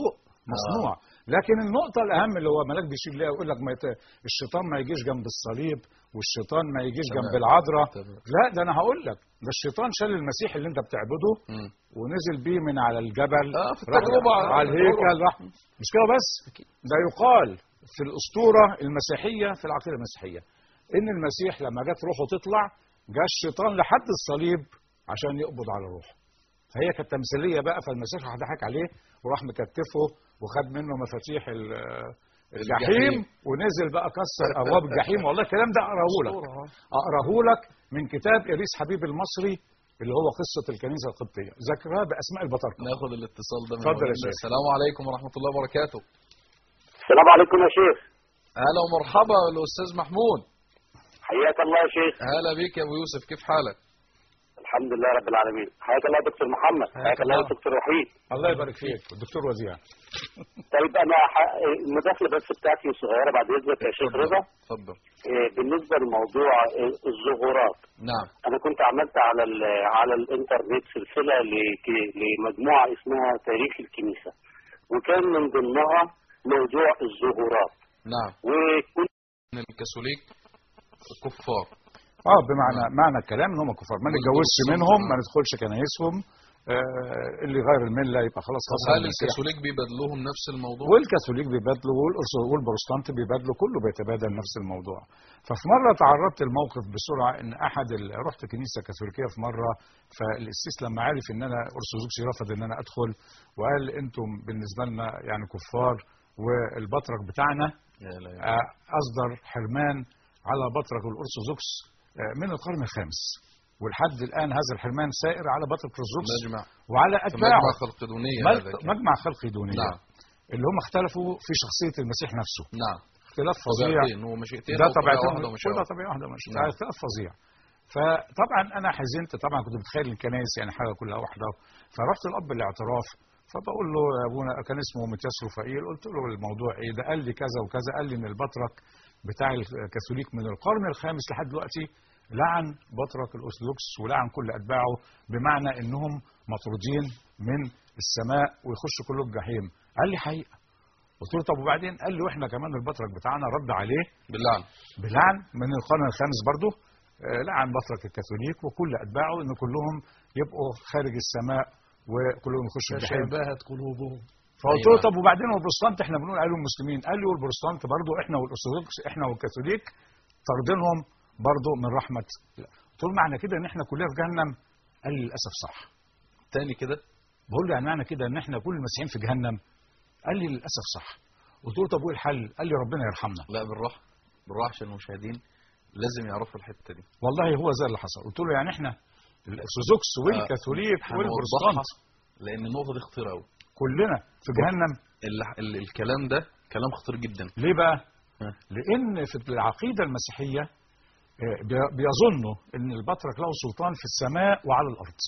Speaker 3: مصنوع لكن النقطة الأهم اللي هو ملاك بيشير ليها ويقول لك ما يت... الشيطان ما يجيش جنب الصليب والشيطان ما يجيش
Speaker 2: تمام.
Speaker 3: جنب العذراء
Speaker 2: تمام.
Speaker 3: لا ده أنا هقول لك ده الشيطان شال المسيح اللي أنت بتعبده
Speaker 2: مم.
Speaker 3: ونزل بيه من على الجبل
Speaker 2: آه، في
Speaker 3: راح
Speaker 2: التجربة.
Speaker 3: على الهيكل راح مش كده بس ده يقال في الأسطورة المسيحية في العقيدة المسيحية إن المسيح لما جت روحه تطلع جاء الشيطان لحد الصليب عشان يقبض على روحه فهي كانت تمثيليه بقى فالمسيح راح ضحك عليه وراح مكتفه وخد منه مفاتيح ال- الجحيم
Speaker 2: الجحيم.
Speaker 3: ونزل بقى كسر ابواب الجحيم والله الكلام ده اقراه لك اقراه لك من كتاب اريس حبيب المصري اللي هو قصه الكنيسه القبطيه ذكرها باسماء البطاركه
Speaker 2: ناخد الاتصال ده من
Speaker 3: اتفضل يا
Speaker 2: أولنا.
Speaker 3: شيخ.
Speaker 2: السلام عليكم ورحمة الله وبركاته
Speaker 13: السلام عليكم يا شيخ
Speaker 2: هلا ومرحبا الأستاذ محمود
Speaker 13: حياك الله يا شيخ
Speaker 2: هلا بيك يا أبو يوسف كيف حالك
Speaker 13: الحمد لله رب العالمين حياك الله يا دكتور محمد حياك الله يا دكتور وحيد
Speaker 3: الله يبارك فيك الدكتور وزيع
Speaker 13: طيب انا ح- المداخله بس بتاعتي صغيره بعد اذنك يا شيخ رضا
Speaker 2: اتفضل
Speaker 13: إيه، بالنسبه لموضوع إيه، الظهورات
Speaker 2: نعم
Speaker 13: انا كنت عملت على ال- على الانترنت سلسله لك- لمجموعه اسمها تاريخ الكنيسه وكان من ضمنها موضوع الظهورات
Speaker 2: نعم
Speaker 13: وكنت
Speaker 2: من الكاثوليك كفار
Speaker 3: اه بمعنى معنى الكلام ان هم كفار ما نتجوزش منهم ما ندخلش كنايسهم آه اللي غير المله يبقى خلاص
Speaker 2: طب
Speaker 3: خسر
Speaker 2: هل
Speaker 3: المسيح.
Speaker 2: الكاثوليك بيبادلوهم نفس الموضوع؟
Speaker 3: والكاثوليك بيبادلوا والأرث- والبروتستانت بيبادلوا كله بيتبادل نفس الموضوع ففي مره تعرضت الموقف بسرعه ان احد ال... رحت كنيسه كاثوليكيه في مره فالقسيس لما عرف ان انا ارثوذكسي رفض ان انا ادخل وقال انتم بالنسبه لنا يعني كفار والبطرك بتاعنا
Speaker 2: يا لا يا
Speaker 3: آه، اصدر حرمان على بطرك الارثوذكس آه، من القرن الخامس ولحد الان هذا الحرمان سائر على بطرك الارثوذكس
Speaker 2: مجمع
Speaker 3: وعلى اتباعه
Speaker 2: مجمع خلقدونية
Speaker 3: مج-
Speaker 2: هذا كان.
Speaker 3: مجمع خلق دونية
Speaker 2: نعم
Speaker 3: اللي هم اختلفوا في شخصية المسيح نفسه
Speaker 2: نعم
Speaker 3: اختلاف فظيع
Speaker 2: طبيعتين ومشيئتين
Speaker 3: ده
Speaker 2: أو طبيعة
Speaker 3: طبيعتين
Speaker 2: واحدة ومشيئة
Speaker 3: كلها
Speaker 2: واحدة.
Speaker 3: طبيعة واحدة مش
Speaker 2: نعم.
Speaker 3: اختلاف فظيع فطبعا انا حزنت طبعا كنت متخيل الكنائس يعني حاجه كلها واحده فرحت الاب الاعتراف فبقول له يا ابونا كان اسمه متياس رفائيل قلت له الموضوع ايه ده قال لي كذا وكذا قال لي ان البطرك بتاع الكاثوليك من القرن الخامس لحد دلوقتي لعن بطرك الارثوذكس ولعن كل اتباعه بمعنى انهم مطرودين من السماء ويخشوا كلهم الجحيم قال لي حقيقه قلت له طب وبعدين قال لي واحنا كمان البطرك بتاعنا رد عليه
Speaker 2: باللعن
Speaker 3: بلعن من القرن الخامس برضه آه، لعن بطرك الكاثوليك وكل اتباعه ان كلهم يبقوا خارج السماء وكلهم يخشوا الجحيم
Speaker 4: تشابهت قلوبهم
Speaker 3: فقلت له
Speaker 2: أيوة.
Speaker 3: طب وبعدين والبروتستانت احنا بنقول عليهم مسلمين قال لي والبروتستانت برضه احنا والارثوذكس احنا والكاثوليك طاردينهم برضه من رحمه الله. قلت له معنى كده ان احنا كلنا في جهنم قال لي للاسف صح
Speaker 2: تاني كده
Speaker 3: بقول له يعني معنى كده ان احنا كل المسيحيين في جهنم قال لي للاسف صح قلت له طب وايه الحل قال لي ربنا يرحمنا
Speaker 2: لا بالراحة بالراحة عشان المشاهدين لازم يعرفوا الحتة دي
Speaker 3: والله هو زي اللي حصل قلت له يعني احنا الارثوذكس والكاثوليك
Speaker 2: هنوضحها
Speaker 3: والبروتستانت
Speaker 2: لأن النقطة دي خطيرة أوي
Speaker 3: كلنا في جهنم
Speaker 2: ال- ال- الكلام ده كلام خطير جدا
Speaker 3: ليه بقى
Speaker 2: ها.
Speaker 3: لان في العقيده المسيحيه آه، بي- بيظنوا ان البطرك له سلطان في السماء وعلى الارض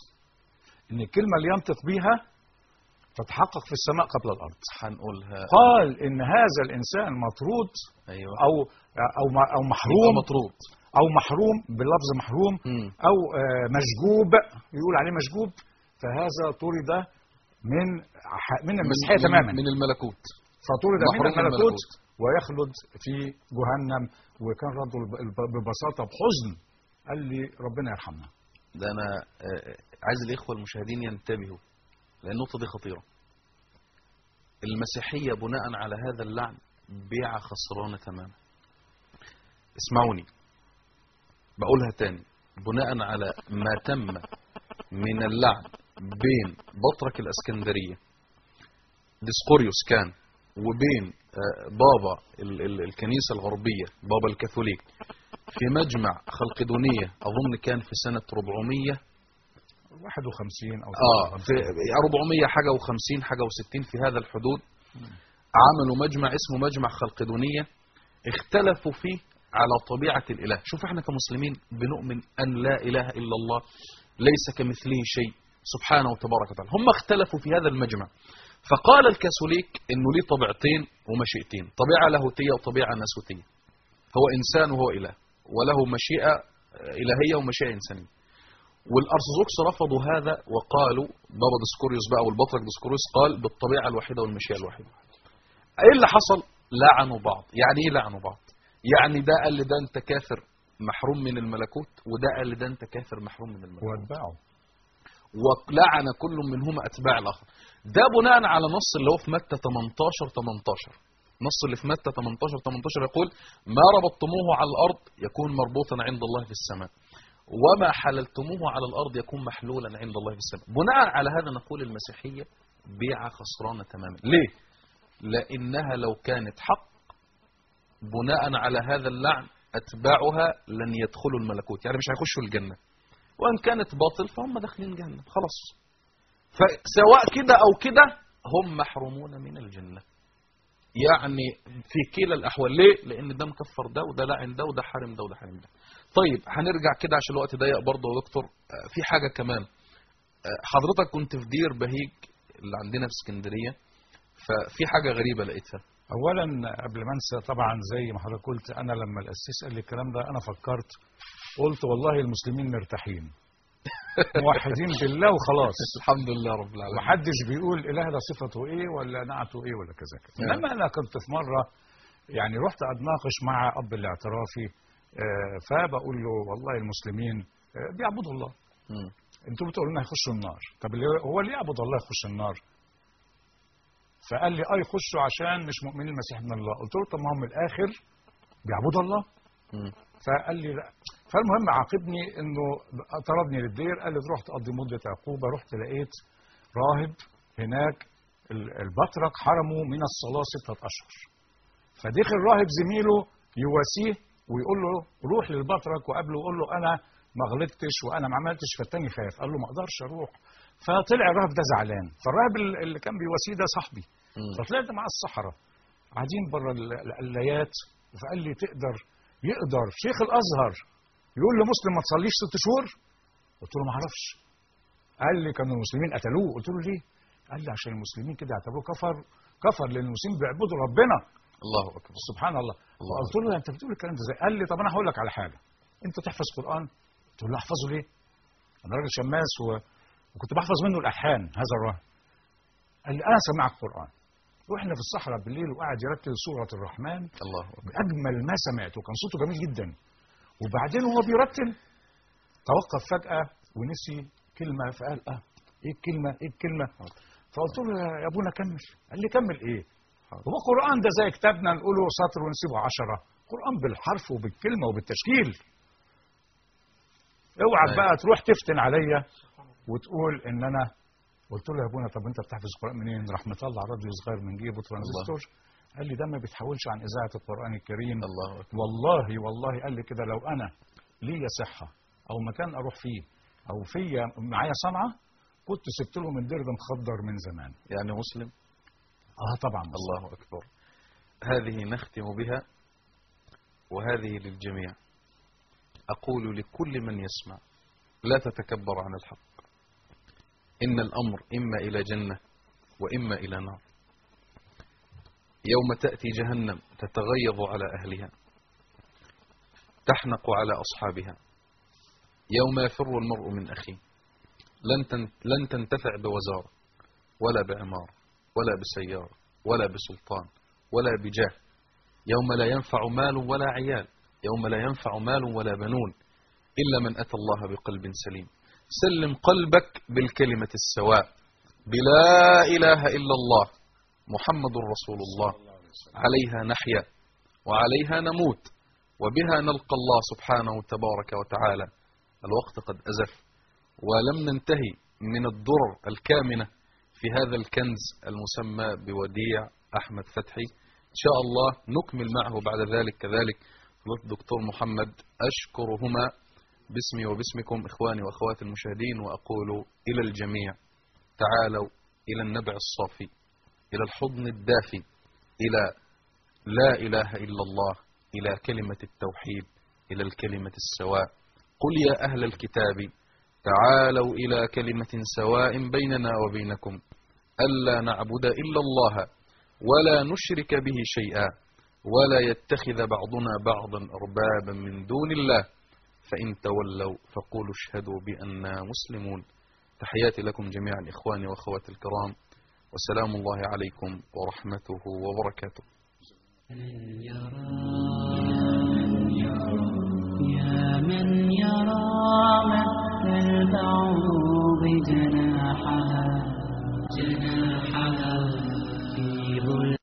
Speaker 3: ان الكلمه اللي ينطق بيها تتحقق في السماء قبل الارض
Speaker 2: هنقولها
Speaker 3: قال ان هذا الانسان مطرود
Speaker 2: أيوه
Speaker 3: او او م- او
Speaker 2: يبقى
Speaker 3: محروم
Speaker 2: مطرود
Speaker 3: او محروم باللفظ محروم
Speaker 2: مم.
Speaker 3: او آه، مشجوب يقول عليه مشجوب فهذا طرد من ح- من المسيحيه
Speaker 2: من-
Speaker 3: تماما
Speaker 2: من الملكوت
Speaker 3: فطرد من
Speaker 2: محروم من
Speaker 3: الملكوت
Speaker 2: الملكوت.
Speaker 3: ويخلد في جهنم وكان رده الب- الب- ببساطه بحزن قال لي ربنا يرحمنا
Speaker 2: ده أنا آه، عايز الإخوة المشاهدين ينتبهوا لأن النقطة دي خطيرة المسيحية بناء على هذا اللعن بيع خسرانة تماما اسمعوني بقولها تاني بناء على ما تم من اللعن بين بطرك الاسكندرية ديسقوريوس كان وبين آه، بابا ال- ال- الكنيسة الغربية بابا الكاثوليك في مجمع خلقدونية أظن كان في سنة 400
Speaker 3: 51 او
Speaker 2: اه في 400 حاجه و50 حاجه و60 في هذا الحدود عملوا مجمع اسمه مجمع خلقدونيه اختلفوا فيه على طبيعه الاله شوف احنا كمسلمين بنؤمن ان لا اله الا الله ليس كمثله شيء سبحانه وتبارك وتعالى هم اختلفوا في هذا المجمع فقال الكاثوليك انه ليه طبيعتين ومشيئتين طبيعه لاهوتيه وطبيعه ناسوتيه هو انسان وهو اله وله مشيئه الهيه ومشيئه انسانيه والارثوذكس رفضوا هذا وقالوا بابا ديسكوريوس بقى والبطرك ديسكوريوس قال بالطبيعه الواحده والمشيئه الواحده ايه اللي حصل لعنوا بعض يعني ايه لعنوا بعض يعني ده قال لي ده انت كافر محروم من الملكوت وده قال لي ده انت كافر محروم من الملكوت
Speaker 3: واتباعه
Speaker 2: ولعن كل منهما اتباع الاخر ده بناء على نص اللي هو في متى 18 18 نص اللي في متى 18 18 يقول ما ربطتموه على الارض يكون مربوطا عند الله في السماء وما حللتموه على الارض يكون محلولا عند الله في السماء بناء على هذا نقول المسيحيه بيعه خسرانه تماما ليه لانها لو كانت حق بناء على هذا اللعن اتباعها لن يدخلوا الملكوت يعني مش هيخشوا الجنه وان كانت باطل فهم داخلين جهنم خلاص فسواء كده او كده هم محرومون من الجنه يعني في كلا الاحوال ليه لان ده مكفر ده وده لعن ده وده حارم ده وده حارم ده طيب هنرجع كده عشان الوقت ضيق برضه يا دكتور آه، في حاجه كمان آه، حضرتك كنت في دير بهيج اللي عندنا في اسكندريه ففي حاجه غريبه لقيتها
Speaker 3: اولا قبل ما انسى طبعا زي ما حضرتك قلت انا لما القسيس قال لي الكلام ده انا فكرت قلت والله المسلمين مرتاحين موحدين بالله وخلاص
Speaker 2: الحمد لله رب العالمين
Speaker 3: محدش بيقول اله ده صفته ايه ولا نعته ايه ولا كذا كذا
Speaker 2: نعم.
Speaker 3: انما انا كنت في مره يعني رحت اتناقش مع اب الاعترافي آه، فبقول له والله المسلمين آه، بيعبدوا الله
Speaker 2: مم.
Speaker 3: انتوا بتقولوا لنا هيخشوا النار طب اللي- هو اللي يعبد الله يخش النار فقال لي اه يخشوا عشان مش مؤمنين المسيح ابن الله قلت له طب ما هم الاخر بيعبدوا الله
Speaker 2: مم.
Speaker 3: فقال لي لا فالمهم عاقبني انه طردني للدير قال لي تروح تقضي مده عقوبه رحت لقيت راهب هناك ال- البطرك حرمه من الصلاه سته اشهر فدخل راهب زميله يواسيه ويقول له روح للبطرك وقابله ويقول له انا ما غلطتش وانا ما عملتش فالتاني خاف قال له ما اقدرش اروح فطلع الراهب ده زعلان فالراهب ال- اللي كان بيواسيه ده صاحبي
Speaker 2: مم.
Speaker 3: فطلعت مع الصحراء قاعدين بره ال- القلايات فقال لي تقدر يقدر شيخ الازهر يقول لمسلم ما تصليش ست شهور قلت له ما اعرفش قال لي كانوا المسلمين قتلوه قلت له ليه قال لي عشان المسلمين كده اعتبروه كفر كفر لان المسلمين بيعبدوا ربنا
Speaker 2: الله اكبر
Speaker 3: سبحان الله
Speaker 2: الله
Speaker 3: قلت له انت بتقول الكلام ده ازاي قال لي طب انا هقول لك على حاجه انت تحفظ قران قلت له احفظه ليه انا راجل شماس و... وكنت بحفظ منه الالحان هذا الراهب قال لي انا سمعك قران واحنا في الصحراء بالليل وقاعد يرتل سوره الرحمن
Speaker 2: الله اكبر
Speaker 3: اجمل ما سمعته كان صوته جميل جدا وبعدين وهو بيرتل توقف فجاه ونسي كلمه فقال اه ايه الكلمه ايه الكلمه فقلت له يا ابونا كمل قال لي كمل ايه هو القران ده زي كتابنا نقوله سطر ونسيبه عشرة قران بالحرف وبالكلمه وبالتشكيل اوعى
Speaker 2: أيوة.
Speaker 3: بقى تروح تفتن عليا وتقول ان انا قلت له يا ابونا طب انت بتحفظ القران منين راح مطلع راديو صغير من جيبه ترانزستور قال لي ده ما بيتحولش عن اذاعه القران الكريم
Speaker 2: الله اكبر
Speaker 3: والله والله قال لي كده لو انا ليا صحه او مكان اروح فيه او فيا معايا صنعه كنت سبت لهم الدرب مخدر من زمان
Speaker 2: يعني مسلم
Speaker 3: اه طبعا
Speaker 2: الله أكبر هذه نختم بها وهذه للجميع أقول لكل من يسمع لا تتكبر عن الحق إن الأمر إما إلى جنة وإما إلى نار يوم تأتي جهنم تتغيظ على أهلها تحنق على أصحابها يوم يفر المرء من أخيه لن تن- لن تنتفع بوزارة ولا بعمارة ولا بسيارة ولا بسلطان ولا بجاه يوم لا ينفع مال ولا عيال يوم لا ينفع مال ولا بنون إلا من أتى الله بقلب سليم سلم قلبك بالكلمة السواء بلا إله إلا الله محمد رسول الله عليها نحيا وعليها نموت وبها نلقى الله سبحانه تبارك وتعالى الوقت قد أزف ولم ننتهي من الدرر الكامنة في هذا الكنز المسمى بوديع أحمد فتحي إن شاء الله نكمل معه بعد ذلك كذلك فضيلة الدكتور محمد أشكرهما باسمي وباسمكم إخواني وأخواتي المشاهدين وأقول إلى الجميع تعالوا إلى النبع الصافي إلى الحضن الدافي إلى لا إله إلا الله إلى كلمة التوحيد إلى الكلمة السواء قل يا أهل الكتاب تعالوا إلى كلمة سواء بيننا وبينكم ألا نعبد إلا الله ولا نشرك به شيئا ولا يتخذ بعضنا بعضا أربابا من دون الله فإن تولوا فقولوا اشهدوا بأننا مسلمون تحياتي لكم جميعا إخواني وأخواتي الكرام وسلام الله عليكم ورحمته وبركاته
Speaker 1: يا من يرى مس البعوض جناحها جناحها في ظل